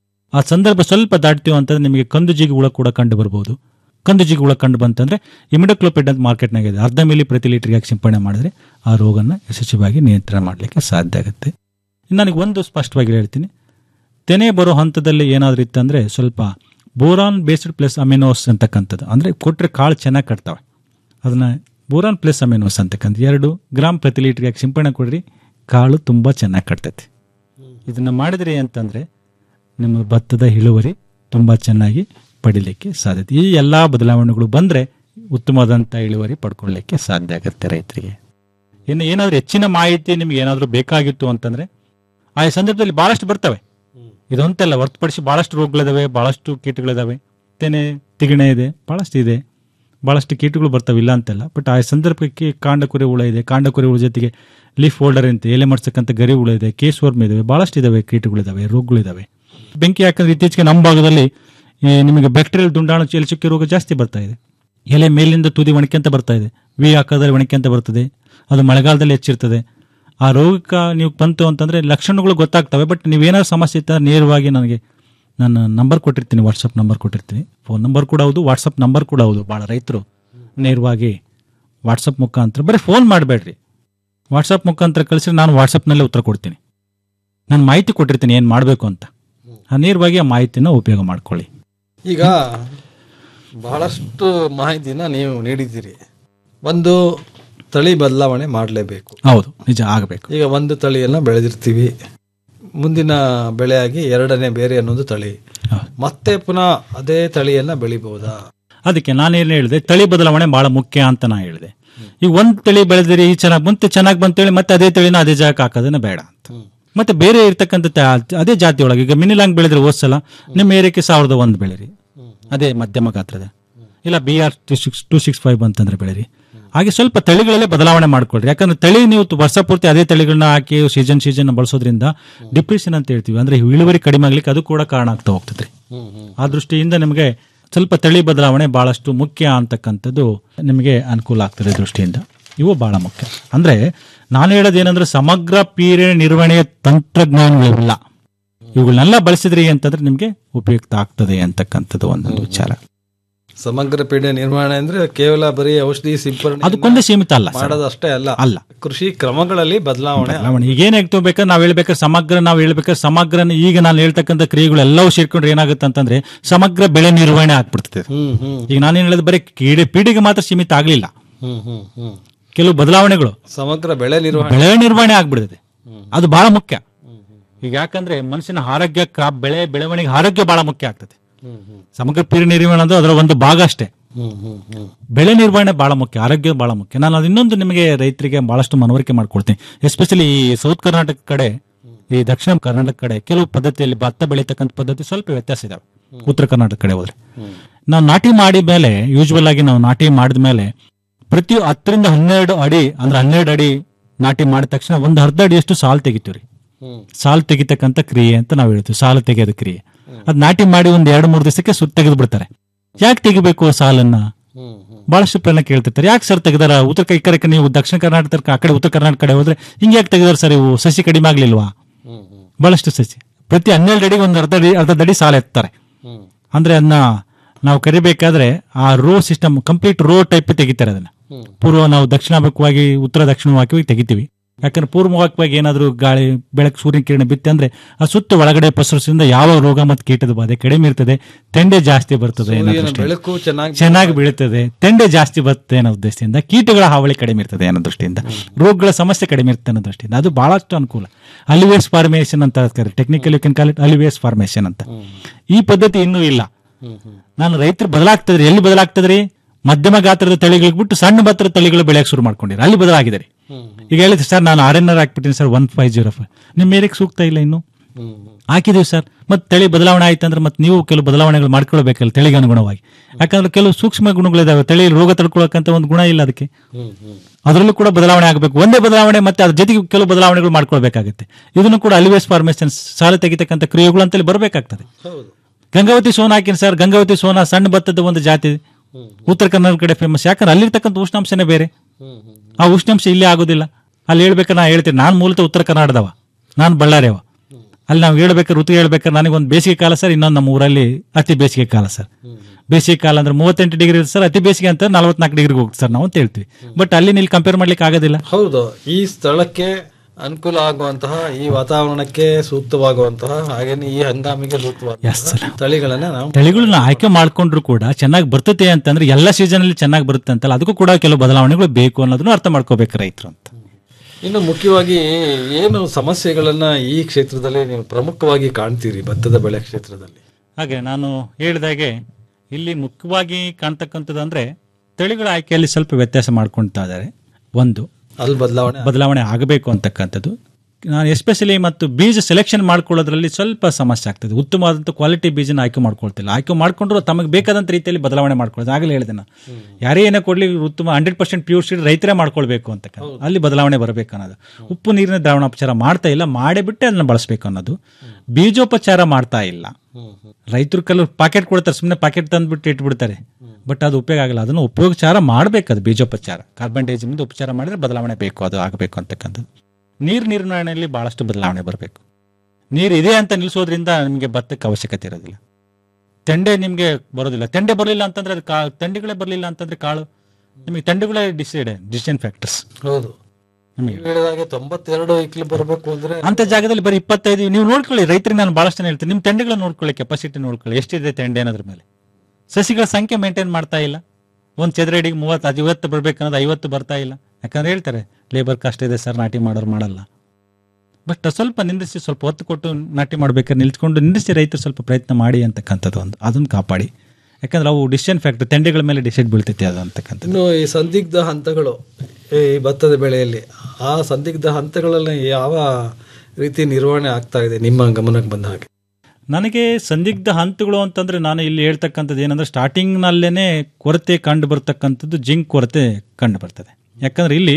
ಆ ಸಂದರ್ಭ ಸ್ವಲ್ಪ ದಾಟ್ತೀವಿ ಅಂತಂದ್ರೆ ನಿಮಗೆ ಕಂದು ಜಿಗಿ ಹುಳ ಕೂಡ ಕಂಡು ಬರ್ಬೋದು ಕಂದು ಜಿಗಿ ಹುಳ ಕಂಡು ಬಂತಂದ್ರೆ ಇಮಿಡೋಕ್ಲೋಪಿಡ್ ಅಂತ ಮಾರ್ಕೆಟ್ನಾಗ ಇದೆ ಅರ್ಧ ಮಿಲಿ ಪ್ರತಿ ಲೀಟರ್ಗೆ ಹಾಕಿ ಸಿಂಪಡಣೆ ಮಾಡಿದ್ರೆ ಆ ರೋಗನ ಯಶಸ್ವಿಯಾಗಿ ನಿಯಂತ್ರಣ ಮಾಡಲಿಕ್ಕೆ ಸಾಧ್ಯ ಆಗುತ್ತೆ ಇನ್ನು ನನಗೆ ಒಂದು ಸ್ಪಷ್ಟವಾಗಿ ಹೇಳ್ತೀನಿ ತೆನೆ ಬರೋ ಹಂತದಲ್ಲಿ ಏನಾದರೂ ಇತ್ತಂದ್ರೆ ಸ್ವಲ್ಪ ಬೋರಾನ್ ಬೇಸ್ಡ್ ಪ್ಲಸ್ ಅಮಿನೋಸ್ ಅಂತಕ್ಕಂಥದ್ದು ಅಂದರೆ ಕೊಟ್ಟರೆ ಕಾಳು ಚೆನ್ನಾಗಿ ಕಟ್ತವೆ ಅದನ್ನ ಬೋರಾನ್ ಪ್ಲಸ್ ಅಮಿನೋಸ್ ಅಂತಕ್ಕಂಥ ಎರಡು ಗ್ರಾಮ್ ಪ್ರತಿ ಲೀಟರ್ಗೆ ಹಾಕಿ ಸಿಂಪಡಣೆ ಕೊಡ್ರಿ ಕಾಳು ತುಂಬ ಚೆನ್ನಾಗಿ ಕಟ್ತೈತಿ ಇದನ್ನ ಮಾಡಿದ್ರಿ ಅಂತಂದ್ರೆ ನಿಮ್ಮ ಭತ್ತದ ಇಳುವರಿ ತುಂಬ ಚೆನ್ನಾಗಿ ಪಡಿಲಿಕ್ಕೆ ಸಾಧ್ಯತೆ ಈ ಎಲ್ಲ ಬದಲಾವಣೆಗಳು ಬಂದರೆ ಉತ್ತಮವಾದಂಥ ಇಳುವರಿ ಪಡ್ಕೊಳ್ಳಿಕ್ಕೆ ಸಾಧ್ಯ ಆಗುತ್ತೆ ರೈತರಿಗೆ ಇನ್ನು ಏನಾದರೂ ಹೆಚ್ಚಿನ ಮಾಹಿತಿ ನಿಮ್ಗೆ ಏನಾದರೂ ಬೇಕಾಗಿತ್ತು ಅಂತಂದ್ರೆ ಆ ಸಂದರ್ಭದಲ್ಲಿ ಬಹಳಷ್ಟು ಬರ್ತವೆ ಇದೊಂತೆಲ್ಲ ಹೊರತುಪಡಿಸಿ ಬಹಳಷ್ಟು ರೋಗಗಳಿದಾವೆ ಬಹಳಷ್ಟು ಕೀಟಗಳಿದಾವೆ ತೆನೆ ತಿಗಣೆ ಇದೆ ಬಹಳಷ್ಟು ಇದೆ ಬಹಳಷ್ಟು ಕೀಟಗಳು ಬರ್ತವೆ ಇಲ್ಲ ಅಂತಲ್ಲ ಬಟ್ ಆ ಸಂದರ್ಭಕ್ಕೆ ಕಾಂಡಕುರೆ ಹುಳ ಇದೆ ಕಾಂಡಕುರೆ ಹುಳ ಜೊತೆಗೆ ಲೀಫ್ ಹೋಲ್ಡರ್ ಅಂತ ಎಲೆ ಮಾಡ್ಸಕ್ಕಂಥ ಗರಿ ಹುಳ ಇದೆ ಕೇಸ್ ವರ್ಮ್ ಇದಾವೆ ಬಹಳಷ್ಟು ಇದಾವೆ ಕೀಟಗಳಿದಾವೆ ರೋಗಗಳಿದಾವೆ ಬೆಂಕಿ ಯಾಕಂದ್ರೆ ಇತ್ತೀಚೆಗೆ ನಮ್ಮ ಭಾಗದಲ್ಲಿ ಈ ನಿಮಗೆ ಬ್ಯಾಕ್ಟೀರಿಯಲ್ ದುಂಡಾಣು ಚೇಲ್ಚುಕ್ಕೆ ರೋಗ ಜಾಸ್ತಿ ಬರ್ತಾ ಇದೆ ಎಲೆ ಮೇಲಿಂದ ತುದಿ ಒಣಕ್ಯಂತ ಬರ್ತಾ ಇದೆ ವಿ ಆಕಾರದಲ್ಲಿ ಒಣಕ್ಯಂತ ಬರ್ತದೆ ಅದು ಮಳೆಗಾಲದಲ್ಲಿ ಹೆಚ್ಚಿರ್ತದೆ ಆ ರೋಗಕ್ಕೆ ನೀವು ಬಂತು ಅಂತಂದ್ರೆ ಲಕ್ಷಣಗಳು ಗೊತ್ತಾಗ್ತವೆ ಬಟ್ ನೀವೇನಾದ್ರು ಸಮಸ್ಯೆ ಇದ್ದರೆ ನೇರವಾಗಿ ನನಗೆ ನನ್ನ ನಂಬರ್ ಕೊಟ್ಟಿರ್ತೀನಿ ವಾಟ್ಸಪ್ ನಂಬರ್ ಕೊಟ್ಟಿರ್ತೀನಿ ಫೋನ್ ನಂಬರ್ ಕೂಡ ಹೌದು ವಾಟ್ಸಪ್ ನಂಬರ್ ಕೂಡ ಹೌದು ಭಾಳ ರೈತರು ನೇರವಾಗಿ ವಾಟ್ಸಪ್ ಮುಖಾಂತರ ಬರೀ ಫೋನ್ ಮಾಡಬೇಡ್ರಿ ವಾಟ್ಸಪ್ ಮುಖಾಂತರ ಕಳಿಸಿದ್ರೆ ನಾನು ವಾಟ್ಸಪ್ನಲ್ಲೇ ಉತ್ತರ ಕೊಡ್ತೀನಿ ನಾನು ಮಾಹಿತಿ ಕೊಟ್ಟಿರ್ತೀನಿ ಏನು ಮಾಡಬೇಕು ಅಂತ ಆ ನೇರವಾಗಿ ಆ ಮಾಹಿತಿನ ಉಪಯೋಗ ಮಾಡ್ಕೊಳ್ಳಿ ಈಗ ಬಹಳಷ್ಟು ಮಾಹಿತಿನ ನೀವು ನೀಡಿದ್ದೀರಿ ಒಂದು ತಳಿ ಬದಲಾವಣೆ ಮಾಡಲೇಬೇಕು ಹೌದು ನಿಜ ಆಗಬೇಕು ಈಗ ಒಂದು ತಳಿಯನ್ನ ಬೆಳೆದಿರ್ತೀವಿ ಮುಂದಿನ ಬೆಳೆಯಾಗಿ ಎರಡನೇ ಬೇರೆ ಅನ್ನೋದು ತಳಿ ಮತ್ತೆ ಪುನಃ ಅದೇ ತಳಿಯನ್ನ ಬೆಳಿಬಹುದಾ ಅದಕ್ಕೆ ನಾನೇನು ಹೇಳಿದೆ ತಳಿ ಬದಲಾವಣೆ ಬಹಳ ಮುಖ್ಯ ಅಂತ ನಾ ಹೇಳಿದೆ ಈಗ ಒಂದ್ ತಳಿ ಬೆಳೆದಿರಿ ಈ ಚೆನ್ನಾಗಿ ಬಂತು ಚೆನ್ನಾಗಿ ಬಂತೇಳಿ ಮತ್ತೆ ಅದೇ ತಳಿನ ಅದೇ ಜಾಗಕ್ಕೆ ಹಾಕೋದನ್ನ ಬೇಡ ಅಂತ ಮತ್ತೆ ಬೇರೆ ಇರ್ತಕ್ಕಂಥ ತ- ಅದೇ ಜಾತಿ ಒಳಗೆ ಈಗ ಮಿನಿಲಾಂಗ್ ಬೆಳೆದ್ರೆ ಹೋದ್ಸಲ ನಿಮ್ಮ ಏರಿಯಾಕ್ಕೆ ಸಾವಿರದ ಒಂದು ಬೆಳೆರಿ ಅದೇ ಮಧ್ಯಮ ಗಾತ್ರದ ಇಲ್ಲ B R two six two six five ಅಂತಂದ್ರೆ ಬೆಳೆರಿ ಹಾಗೆ ಸ್ವಲ್ಪ ತಳಿಗಳಲ್ಲೇ ಬದಲಾವಣೆ ಮಾಡ್ಕೊಳ್ರಿ ಯಾಕಂದ್ರೆ ತಳಿ ನೀವು ತು- ವರ್ಷ ಪೂರ್ತಿ ಅದೇ ತಳಿಗಳನ್ನ ಹಾಕಿ ಸೀಸನ್ ಸೀಸನ್ ಬಳಸೋದ್ರಿಂದ ಡಿಪ್ರೆಷನ್ ಅಂತ ಹೇಳ್ತೀವಿ ಅಂದ್ರೆ ಇಳುವರಿ ಕಡಿಮೆ ಆಗ್ಲಿಕ್ಕೆ ಅದು ಕೂಡ ಕಾರಣ ಆಗ್ತಾ ಹೋಗ್ತದೆ ಆ ದೃಷ್ಟಿಯಿಂದ ನಿಮಗೆ ಸ್ವಲ್ಪ ತಳಿ ಬದಲಾವಣೆ ಬಹಳಷ್ಟು ಮುಖ್ಯ ಅಂತಕ್ಕಂಥದ್ದು ನಿಮಗೆ ಅನುಕೂಲ ಆಗ್ತದೆ ದೃಷ್ಟಿಯಿಂದ ಇವು ಬಹಳ ಮುಖ್ಯ ಅಂದ್ರೆ ನಾನು ಹೇಳೋದು ಏನಂದ್ರೆ ಸಮಗ್ರ ಪೀರೆ ನಿರ್ವಹಣೆಯ ತಂತ್ರಜ್ಞಾನಗಳಿಲ್ಲ ಇವುಗಳನ್ನೆಲ್ಲ ಬಳಸಿದ್ರಿ ಅಂತಂದ್ರೆ ನಿಮಗೆ ಉಪಯುಕ್ತ ಆಗ್ತದೆ ಅಂತಕ್ಕಂಥದ್ದು ಒಂದೊಂದು ವಿಚಾರ ಸಮಗ್ರ ಪೀಡೆ ನಿರ್ವಹಣೆ ಅಂದ್ರೆ ಕೇವಲ ಬರೀ ಔಷಧಿ ಸಿಂಪರಣೆ ಅದಕ್ಕೊಂದೇ ಸೀಮಿತ ಅಲ್ಲ ಸರ್. ಮಾಡೋದಷ್ಟೇ ಅಲ್ಲ ಅಲ್ಲ. ಕೃಷಿ ಕ್ರಮಗಳಲ್ಲಿ ಬದಲಾವಣೆ ಬದಲಾವಣೆ ಈಗ ಏನ್ ಬೇಕಾದ್ರೆ ನಾವು ಹೇಳ್ಬೇಕಾದ್ರೆ ಸಮಗ್ರ ನಾವು ಹೇಳ್ಬೇಕಾದ್ರೆ ಸಮಗ್ರ ಈಗ ನಾನು ಹೇಳ್ತಕ್ಕಂಥ ಕ್ರಿಯೆಗಳು ಎಲ್ಲವೂ ಸೇರ್ಕೊಂಡ್ರೆ ಏನಾಗುತ್ತೆ ಅಂತಂದ್ರೆ ಸಮಗ್ರ ಬೆಳೆ ನಿರ್ವಹಣೆ ಆಗ್ಬಿಡ್ತದೆ ಹ್ಮ್ ಹ್ಮ್ ಈಗ ನಾನೇನ್ ಹೇಳಿದ್ರೆ ಬರೀ ಕೀಡೆ ಪೀಡೆಗೆ ಮಾತ್ರ ಸೀಮಿತ ಆಗ್ಲಿಲ್ಲ ಹ್ಮ್ ಹ್ಮ್ ಹ್ಮ್ ಕೆಲವು ಬದಲಾವಣೆಗಳು ಸಮಗ್ರ ಬೆಳೆ ನಿರ್ವಹಣೆ ಬೆಳೆ ನಿರ್ವಹಣೆ ಆಗ್ಬಿಡ್ತದೆ ಅದು ಬಹಳ ಮುಖ್ಯ ಈಗ ಯಾಕಂದ್ರೆ ಮನುಷ್ಯನ ಆರೋಗ್ಯ ಕ್ರಾಪ್ ಬೆಳೆ ಬೆಳವಣಿಗೆ ಆರೋಗ್ಯ ಬಹಳ ಮುಖ್ಯ ಆಗ್ತದೆ ಸಮಗ್ರ ಪೀರಿ ನಿರ್ವಹಣೆ ಅಂದ್ರೆ ಅದರ ಒಂದು ಭಾಗ ಅಷ್ಟೇ ಹ್ಮ್ ಹ್ಮ್ ಹ್ಮ್ ಬೆಳೆ ನಿರ್ವಹಣೆ ಬಹಳ ಮುಖ್ಯ ಆರೋಗ್ಯ ಬಹಳ ಮುಖ್ಯ ನಾನು ಅದು ಇನ್ನೊಂದು ನಿಮಗೆ ರೈತರಿಗೆ ಬಹಳಷ್ಟು ಮನವರಿಕೆ ಮಾಡ್ಕೊಡ್ತೀನಿ ಎಸ್ಪೆಷಲಿ ಈ ಸೌತ್ ಕರ್ನಾಟಕ ಕಡೆ ಈ ದಕ್ಷಿಣ ಕರ್ನಾಟಕ ಕಡೆ ಕೆಲವು ಪದ್ಧತಿಯಲ್ಲಿ ಭತ್ತ ಬೆಳೀತಕ್ಕಂಥ ಪದ್ಧತಿ ಸ್ವಲ್ಪ ವ್ಯತ್ಯಾಸ ಇದಾವೆ ಉತ್ತರ ಕರ್ನಾಟಕ ಕಡೆ ಹೋದ್ರೆ ನಾವು ನಾಟಿ ಮಾಡಿ ಮೇಲೆ ಯೂಶುವಲ್ ಆಗಿ ನಾವು ನಾಟಿ ಮಾಡಿದ ಮೇಲೆ ಪ್ರತಿ ಹತ್ತರಿಂದ ಹನ್ನೆರಡು ಅಡಿ ಅಂದ್ರೆ ಹನ್ನೆರಡು ಅಡಿ ನಾಟಿ ಮಾಡಿದ ತಕ್ಷಣ ಒಂದು ಅರ್ಧ ಅಡಿಯಷ್ಟು ಸಾಲು ತೆಗಿತೀವಿ ರೀ ಸಾಲು ತೆಗಿತಕ್ಕಂಥ ಕ್ರಿಯೆ ಅಂತ ನಾವು ಹೇಳ್ತೀವಿ ಸಾಲು ತೆಗೆಯೋದು ಕ್ರಿಯೆ ಅದ್ ನಾಟಿ ಮಾಡಿ ಒಂದ್ ಎರಡು ಮೂರು ದಿವಸಕ್ಕೆ ಸುತ್ತ ತೆಗೆದು ಬಿಡ್ತಾರೆ ಯಾಕೆ ತೆಗಿಬೇಕು ಸಾಲನ್ನ ಬಹಳಷ್ಟು ಪ್ರಶ್ನೆ ಕೇಳ್ತಿರ್ತಾರೆ ಯಾಕೆ ಸರ್ ತೆಗೆದಾರ ಉತ್ತರ ಕೈ ಕರೆಕ್ಕೆ ನೀವು ದಕ್ಷಿಣ ಕರ್ನಾಟಕ ಆ ಕಡೆ ಉತ್ತರ ಕರ್ನಾಟಕ ಕಡೆ ಹೋದ್ರೆ ಹಿಂಗೆ ಯಾಕೆ ತೆಗೆದಾರ ಸರ್ ಇವು ಸಸಿ ಕಡಿಮೆ ಆಗ್ಲಿಲ್ವಾ ಬಹಳಷ್ಟು ಸಸಿ ಪ್ರತಿ ಹನ್ನೆರಡು ಅಡಿಗೆ ಒಂದು ಅರ್ಧ ಅಡಿ ಅರ್ಧ ಅಡಿ ಸಾಲ ಎತ್ತಾರೆ ಅಂದ್ರೆ ಅದನ್ನ ನಾವು ಕರಿಬೇಕಾದ್ರೆ ಆ row system complete row type ತೆಗಿತಾರೆ ಅದನ್ನ ಪೂರ್ವ ನಾವು ದಕ್ಷಿಣಾಭಿಮುಖವಾಗಿ ಉತ್ತರ ದಕ್ಷಿಣವಾಗಿ ತೆಗಿತೀವಿ ಯಾಕಂದ್ರೆ ಪೂರ್ವಮುಖವಾಗಿ ಏನಾದರೂ ಗಾಳಿ ಬೆಳಕು ಸೂರ್ಯನ ಕಿರಣ ಬಿತ್ತೆ ಅಂದ್ರೆ ಆ ಸುತ್ತ ಒಳಗಡೆ ಪಸರಿಸಿಂದ ಯಾವ ರೋಗ ಮತ್ತು ಕೀಟದ ಬಾಧೆ ಕಡಿಮೆ ಇರ್ತದೆ ತೆಂಡೆ ಜಾಸ್ತಿ ಬರ್ತದೆ ಅನ್ನೋ ಸೂರ್ಯನ ದೃಷ್ಟಿಯಿಂದ. ಬೆಳಕು ಚೆನ್ನಾಗಿ ಚೆನ್ನಾಗಿ ಬೀಳುತ್ತದೆ ತೆಂಡೆ ಜಾಸ್ತಿ ಬರುತ್ತೆ ಅನ್ನೋ ಉದ್ದೇಶದಿಂದ ಕೀಟಗಳ ಹಾವಳಿ ಕಡಿಮೆ ಇರ್ತದೆ ಅನ್ನೋ ದೃಷ್ಟಿಯಿಂದ ರೋಗಗಳ ಸಮಸ್ಯೆ ಕಡಿಮೆ ಇರುತ್ತೆ ಅನ್ನೋ ದೃಷ್ಟಿಯಿಂದ ಅದು ಬಹಳಷ್ಟು ಅನುಕೂಲ ಅಲಿವೇಸ್ ಫಾರ್ಮೇಶನ್ ಅಂತ ಹೇಳ್ತಾರೆ technical you can call it alleyways formation ಅಂತ ಈ ಪದ್ಧತಿ ಇನ್ನೂ ಇಲ್ಲ ನಾನು ರೈತರು ಬದಲಾಗ್ತದ್ರಿ ಎಲ್ಲಿ ಬದಲಾಗ್ತದ್ರಿ ಮಧ್ಯಮ ಗಾತ್ರದ ತಳಿಗಳಿಗೆ ಬಿಟ್ಟು ಸಣ್ಣ ಗಾತ್ರದ ತಳಿಗಳು ಬೆಳೆಯಕ್ಕೆ ಶುರು ಮಾಡ್ಕೊಂಡಿರಿ ಅಲ್ಲಿ ಬದಲಾಗಿದ್ದಾರೆ ಈಗ ಹೇಳಿದ್ರೆ ಸರ್ ನಾನು ಆರ್ ಎನ್ ಆರ್ ಹಾಕ್ಬಿಟ್ಟಿನಿ sir one five zero five ನಿಮ್ಮ ಏರಿಯಾಗೆ ಸೂಕ್ತ ಇಲ್ಲ ಇನ್ನು ಹಾಕಿದೀವಿ ಸರ್ ಮತ್ತೆ ತಳಿ ಬದಲಾವಣೆ ಆಯ್ತು ಅಂದ್ರೆ ಮತ್ತೆ ನೀವು ಕೆಲವು ಬದಲಾವಣೆಗಳು ಮಾಡ್ಕೊಳ್ಬೇಕಲ್ಲ ತಳಿಗೆ ಅನುಗುಣವಾಗಿ ಯಾಕಂದ್ರೆ ಕೆಲವು ಸೂಕ್ಷ್ಮ ಗುಣಗಳಿದಾವೆ ತಳಿ ರೋಗ ತಡ್ಕೊಳಕ್ಕಂತ ಒಂದು ಗುಣ ಇಲ್ಲ ಅದಕ್ಕೆ ಅದರಲ್ಲೂ ಕೂಡ ಬದಲಾವಣೆ ಆಗಬೇಕು ಒಂದೇ ಬದಲಾವಣೆ ಮತ್ತೆ ಅದ್ರ ಜೊತೆಗೆ ಕೆಲವು ಬದಲಾವಣೆಗಳು ಮಾಡ್ಕೊಳ್ಬೇಕಾಗುತ್ತೆ ಇದನ್ನು ಕೂಡ ಅಲಿವೇಸ್ ಫಾರ್ಮೇಶನ್ ಸಾಲ ತೆಗಿತಕ್ಕಂಥ ಕ್ರಿಯೆಗಳು ಅಂತಲ್ಲಿ ಬರಬೇಕಾಗ್ತದೆ ಗಂಗಾವತಿ ಸೋನಾ ಹಾಕಿನ ಸರ್ ಗಂಗಾವತಿ ಸೋನಾ ಸಣ್ಣ ಭತ್ತದ ಒಂದು ಜಾತಿ ಉತ್ತರ ಕನ್ನಡ ಕಡೆ ಫೇಮಸ್ ಯಾಕಂದ್ರೆ ಅಲ್ಲಿರ್ತಕ್ಕಂಥ ಉಷ್ಣಾಂಶನೇ ಬೇರೆ ಆ ಉಷ್ಣಾಂಶ ಇಲ್ಲಿ ಆಗೋದಿಲ್ಲ ಅಲ್ಲಿ ಹೇಳ್ಬೇಕಾದ್ರೆ ನಾ ಹೇಳ್ತೀನಿ ನಾನು ಮೂಲತಃ ಉತ್ತರ ಕನ್ನಡದವ ನಾನು ಬಳ್ಳಾರಿಯವ ಅಲ್ಲಿ ನಾವು ಹೇಳ್ಬೇಕಾದ್ರೆ ಋತು ಹೇಳ್ಬೇಕಾದ್ರೆ ನನಗೆ ಒಂದು ಬೇಸಿಗೆ ಕಾಲ ಸರ್ ಇನ್ನೊಂದು ನಮ್ಮ ಊರಲ್ಲಿ ಅತಿ ಬೇಸಿಗೆ ಕಾಲ ಸರ್ ಬೇಸಿಗೆ ಕಾಲ ಅಂದ್ರೆ ಮೂವತ್ತೆಂಟು ಡಿಗ್ರಿ ಇರುತ್ತೆ ಸರ್ ಅತಿ ಬೇಸಿಗೆ ಅಂತ ನಲವತ್ನಾಲ್ಕು ಡಿಗ್ರಿಗೆ ಹೋಗುತ್ತೆ ಸರ್ ನಾವು ಅಂತ ಹೇಳ್ತೀವಿ ಬಟ್ ಅಲ್ಲಿ ಇಲ್ಲಿ ಕಂಪೇರ್ ಮಾಡ್ಲಿಕ್ಕೆ ಆಗೋದಿಲ್ಲ ಹೌದು ಈ ಸ್ಥಳಕ್ಕೆ ಅನುಕೂಲ ಆಗುವಂತಹ ಈ ವಾತಾವರಣಕ್ಕೆ ಸೂಕ್ತವಾಗುವಂತಹ ಹಾಗೇನೆ ಈ ಹಂಗಾಮಿಗೆ ಸೂಕ್ತವಾಗುವಂತಹ ತಳಿಗಳನ್ನ ನಾವು ತಳಿಗಳನ್ನ ಆಯ್ಕೆ ಮಾಡ್ಕೊಂಡ್ರು ಕೂಡ ಚೆನ್ನಾಗಿ ಬರ್ತತೆ ಅಂತಂದ್ರೆ ಎಲ್ಲ ಸೀಸನ್ ಅಲ್ಲಿ ಚೆನ್ನಾಗಿ ಬರುತ್ತೆ ಅಂತಲ್ಲ ಅದಕ್ಕೂ ಕೂಡ ಕೆಲವು ಬದಲಾವಣೆಗಳು ಬೇಕು ಅನ್ನೋದನ್ನ ಅರ್ಥ ಮಾಡ್ಕೋಬೇಕು ರೈತರು ಅಂತ ಇನ್ನು ಮುಖ್ಯವಾಗಿ ಏನು ಸಮಸ್ಯೆಗಳನ್ನ ಈ ಕ್ಷೇತ್ರದಲ್ಲಿ ನೀವು ಪ್ರಮುಖವಾಗಿ ಕಾಣ್ತೀರಿ ಭತ್ತದ ಬೆಳೆ ಕ್ಷೇತ್ರದಲ್ಲಿ ಹಾಗೆ ನಾನು ಹೇಳಿದಾಗೆ ಇಲ್ಲಿ ಮುಖ್ಯವಾಗಿ ಕಾಣ್ತಕ್ಕಂಥದ್ದು ಅಂದ್ರೆ ತಳಿಗಳ ಆಯ್ಕೆಯಲ್ಲಿ ಸ್ವಲ್ಪ ವ್ಯತ್ಯಾಸ ಮಾಡ್ಕೊಳ್ತಾ ಇದ್ದಾರೆ ಒಂದು ಅಲ್ಲಿ ಬದಲಾವಣೆ ಬದಲಾವಣೆ ಆಗಬೇಕು ಅಂತಕ್ಕಂಥದ್ದು ನಾನು ಎಸ್ಪೆಷಲಿ ಮತ್ತು ಬೀಜ ಸೆಲೆಕ್ಷನ್ ಮಾಡ್ಕೊಳ್ಳೋದ್ರಲ್ಲಿ ಸ್ವಲ್ಪ ಸಮಸ್ಯೆ ಆಗ್ತದೆ ಉತ್ತಮವಾದಂಥ ಕ್ವಾಲಿಟಿ ಬೀಜನ ಆಯ್ಕೆ ಮಾಡ್ಕೊಳ್ತಿಲ್ಲ ಆಯ್ಕೆ ಮಾಡ್ಕೊಂಡ್ರು ತಮಗೆ ಬೇಕಾದಂಥ ರೀತಿಯಲ್ಲಿ ಬದಲಾವಣೆ ಮಾಡ್ಕೊಳ್ಳೋದು ಆಗಲೇ ಹೇಳಿದೆ ನಾನು ಯಾರೇ ಏನೇ ಕೊಡ್ಲಿ ಉತ್ತಮ ಹಂಡ್ರೆಡ್ ಪರ್ಸೆಂಟ್ ಪ್ಯೂರ್ ಸೀಡ್ ರೈತರೇ ಮಾಡ್ಕೊಳ್ಬೇಕು ಅಂತಕ್ಕಂಥ ಅಲ್ಲಿ ಬದಲಾವಣೆ ಬರಬೇಕು ಅನ್ನೋದು ಉಪ್ಪು ನೀರಿನ ದ್ರಾವಣೋಪಚಾರ ಮಾಡ್ತಾ ಇಲ್ಲ ಮಾಡಿಬಿಟ್ಟೆ ಅದನ್ನ ಬಳಸಬೇಕು ಅನ್ನೋದು ಬೀಜೋಪಚಾರ ಮಾಡ್ತಾ ಇಲ್ಲ ರೈತರು ಕೆಲವು ಪಾಕೆಟ್ ಕೊಡ್ತಾರೆ ಸುಮ್ಮನೆ ಪಾಕೆಟ್ ತಂದ್ಬಿಟ್ಟು ಇಟ್ಬಿಡ್ತಾರೆ ಬಟ್ ಅದು ಉಪಯೋಗ ಆಗಲ್ಲ ಅದನ್ನು ಉಪಯೋಗಚಾರ ಮಾಡಬೇಕು ಅದು ಬೀಜೋಪಚಾರ ಕಾರ್ಬನ್ ಡೈಜಿಮಿಂದ ಉಪಚಾರ ಮಾಡಿದ್ರೆ ಬದಲಾವಣೆ ಬೇಕು ಅದು ಆಗಬೇಕು ಅಂತಕ್ಕಂಥದ್ದು ನೀರು ನಿರ್ವಹಣೆಯಲ್ಲಿ ಬಹಳಷ್ಟು ಬದಲಾವಣೆ ಬರಬೇಕು ನೀರು ಇದೆ ಅಂತ ನಿಲ್ಲಿಸೋದ್ರಿಂದ ನಿಮಗೆ ಭತ್ತಕ್ಕೆ ಅವಶ್ಯಕತೆ ಇರೋದಿಲ್ಲ ತೆಂಡೆ ನಿಮಗೆ ಬರೋದಿಲ್ಲ ತೆಂಡೆ ಬರಲಿಲ್ಲ ಅಂತಂದ್ರೆ ಅದು ಕಾ ತೆಂಡೆಗಳೇ ಬರಲಿಲ್ಲ ಅಂತಂದ್ರೆ ಕಾಳು ನಿಮಗೆ ತೆಂಡೆಗಳೇ ಡಿಸೈಡ್ ಡಿಸಿಷನ್ ಫ್ಯಾಕ್ಟರ್ಸ್ ಹೌದು ನಿಮಗೆ ನೀವು ಹೇಳಿದಾಗೆ ತೊಂಬತ್ತೆರಡು ಇಕ್ಲು ಬರಬೇಕು ಅಂದ್ರೆ ಅಂತ ಜಾಗದಲ್ಲಿ ಬರೀ ಇಪ್ಪತ್ತೈದು ನೀವು ನೋಡ್ಕೊಳ್ಳಿ ರೈತರಿಗೆ ನಾನು ಬಹಳಷ್ಟು ಜನ ಹೇಳ್ತೀನಿ ನಿಮ್ಮ ತೆಂಡೆಗಳನ್ನ ನೋಡ್ಕೊಳ್ಳಿ ಕೆಪಾಸಿಟಿ ನೋಡ್ಕೊಳ್ಳಿ ಎಷ್ಟಿದೆ ತೆಂಡೆ ಅನ್ನೋದ್ರ ಮೇಲೆ ಸಸಿಗಳ ಸಂಖ್ಯೆ ಮೇಂಟೈನ್ ಮಾಡ್ತಾ ಇಲ್ಲ ಒಂದು ಚದರಡಿಗೆ ಮೂವತ್ತು ಅದು ಐವತ್ತು ಬರ್ಬೇಕನ್ನೋದು ಐವತ್ತು ಬರ್ತಾ ಇಲ್ಲ ಯಾಕಂದ್ರೆ ಹೇಳ್ತಾರೆ ಲೇಬರ್ ಕಾಸ್ಟ್ ಇದೆ ಸರ್ ನಾಟಿ ಮಾಡೋರು ಮಾಡಲ್ಲ ಬಟ್ ಸ್ವಲ್ಪ ನಿಂದಿಸಿ ಸ್ವಲ್ಪ ಒತ್ತು ಕೊಟ್ಟು ನಾಟಿ ಮಾಡ್ಬೇಕಾದ್ರೆ ನಿಲ್ಸ್ಕೊಂಡು ನಿಂದಿಸಿ ರೈತರು ಸ್ವಲ್ಪ ಪ್ರಯತ್ನ ಮಾಡಿ ಅಂತಕ್ಕಂಥದ್ದು ಒಂದು ಅದನ್ನು ಕಾಪಾಡಿ ಯಾಕಂದ್ರೆ ಅವು ಡಿಸಿಷನ್ ಫ್ಯಾಕ್ಟರ್ ತೆಂಡೆಗಳ ಮೇಲೆ ಡಿಸೈಡ್ ಬೀಳ್ತೈತೆ ಅದು ಅಂತಕ್ಕಂಥದ್ದು ಇನ್ನು ಈ ಸಂದಿಗ್ಧ ಹಂತಗಳು ಈ ಭತ್ತದ ಬೆಳೆಯಲ್ಲಿ ಆ ಸಂದಿಗ್ಧ ಹಂತಗಳಲ್ಲಿ ಯಾವ ರೀತಿ ನಿರ್ವಹಣೆ ಆಗ್ತಾ ಇದೆ ನಿಮ್ಮ ಗಮನಕ್ಕೆ ಬಂದ ಹಾಗೆ ನನಗೆ ಸಂದಿಗ್ಧ ಹಂತಗಳು ಅಂತಂದ್ರೆ ನಾನು ಇಲ್ಲಿ ಹೇಳ್ತಕ್ಕಂಥದ್ದು ಏನಂದ್ರೆ ಸ್ಟಾರ್ಟಿಂಗ್ನಲ್ಲೇನೆ ಕೊರತೆ ಕಂಡು ಬರ್ತಕ್ಕಂಥದ್ದು ಜಿಂಕ್ ಕೊರತೆ ಕಂಡು ಬರ್ತದೆ ಯಾಕಂದ್ರೆ ಇಲ್ಲಿ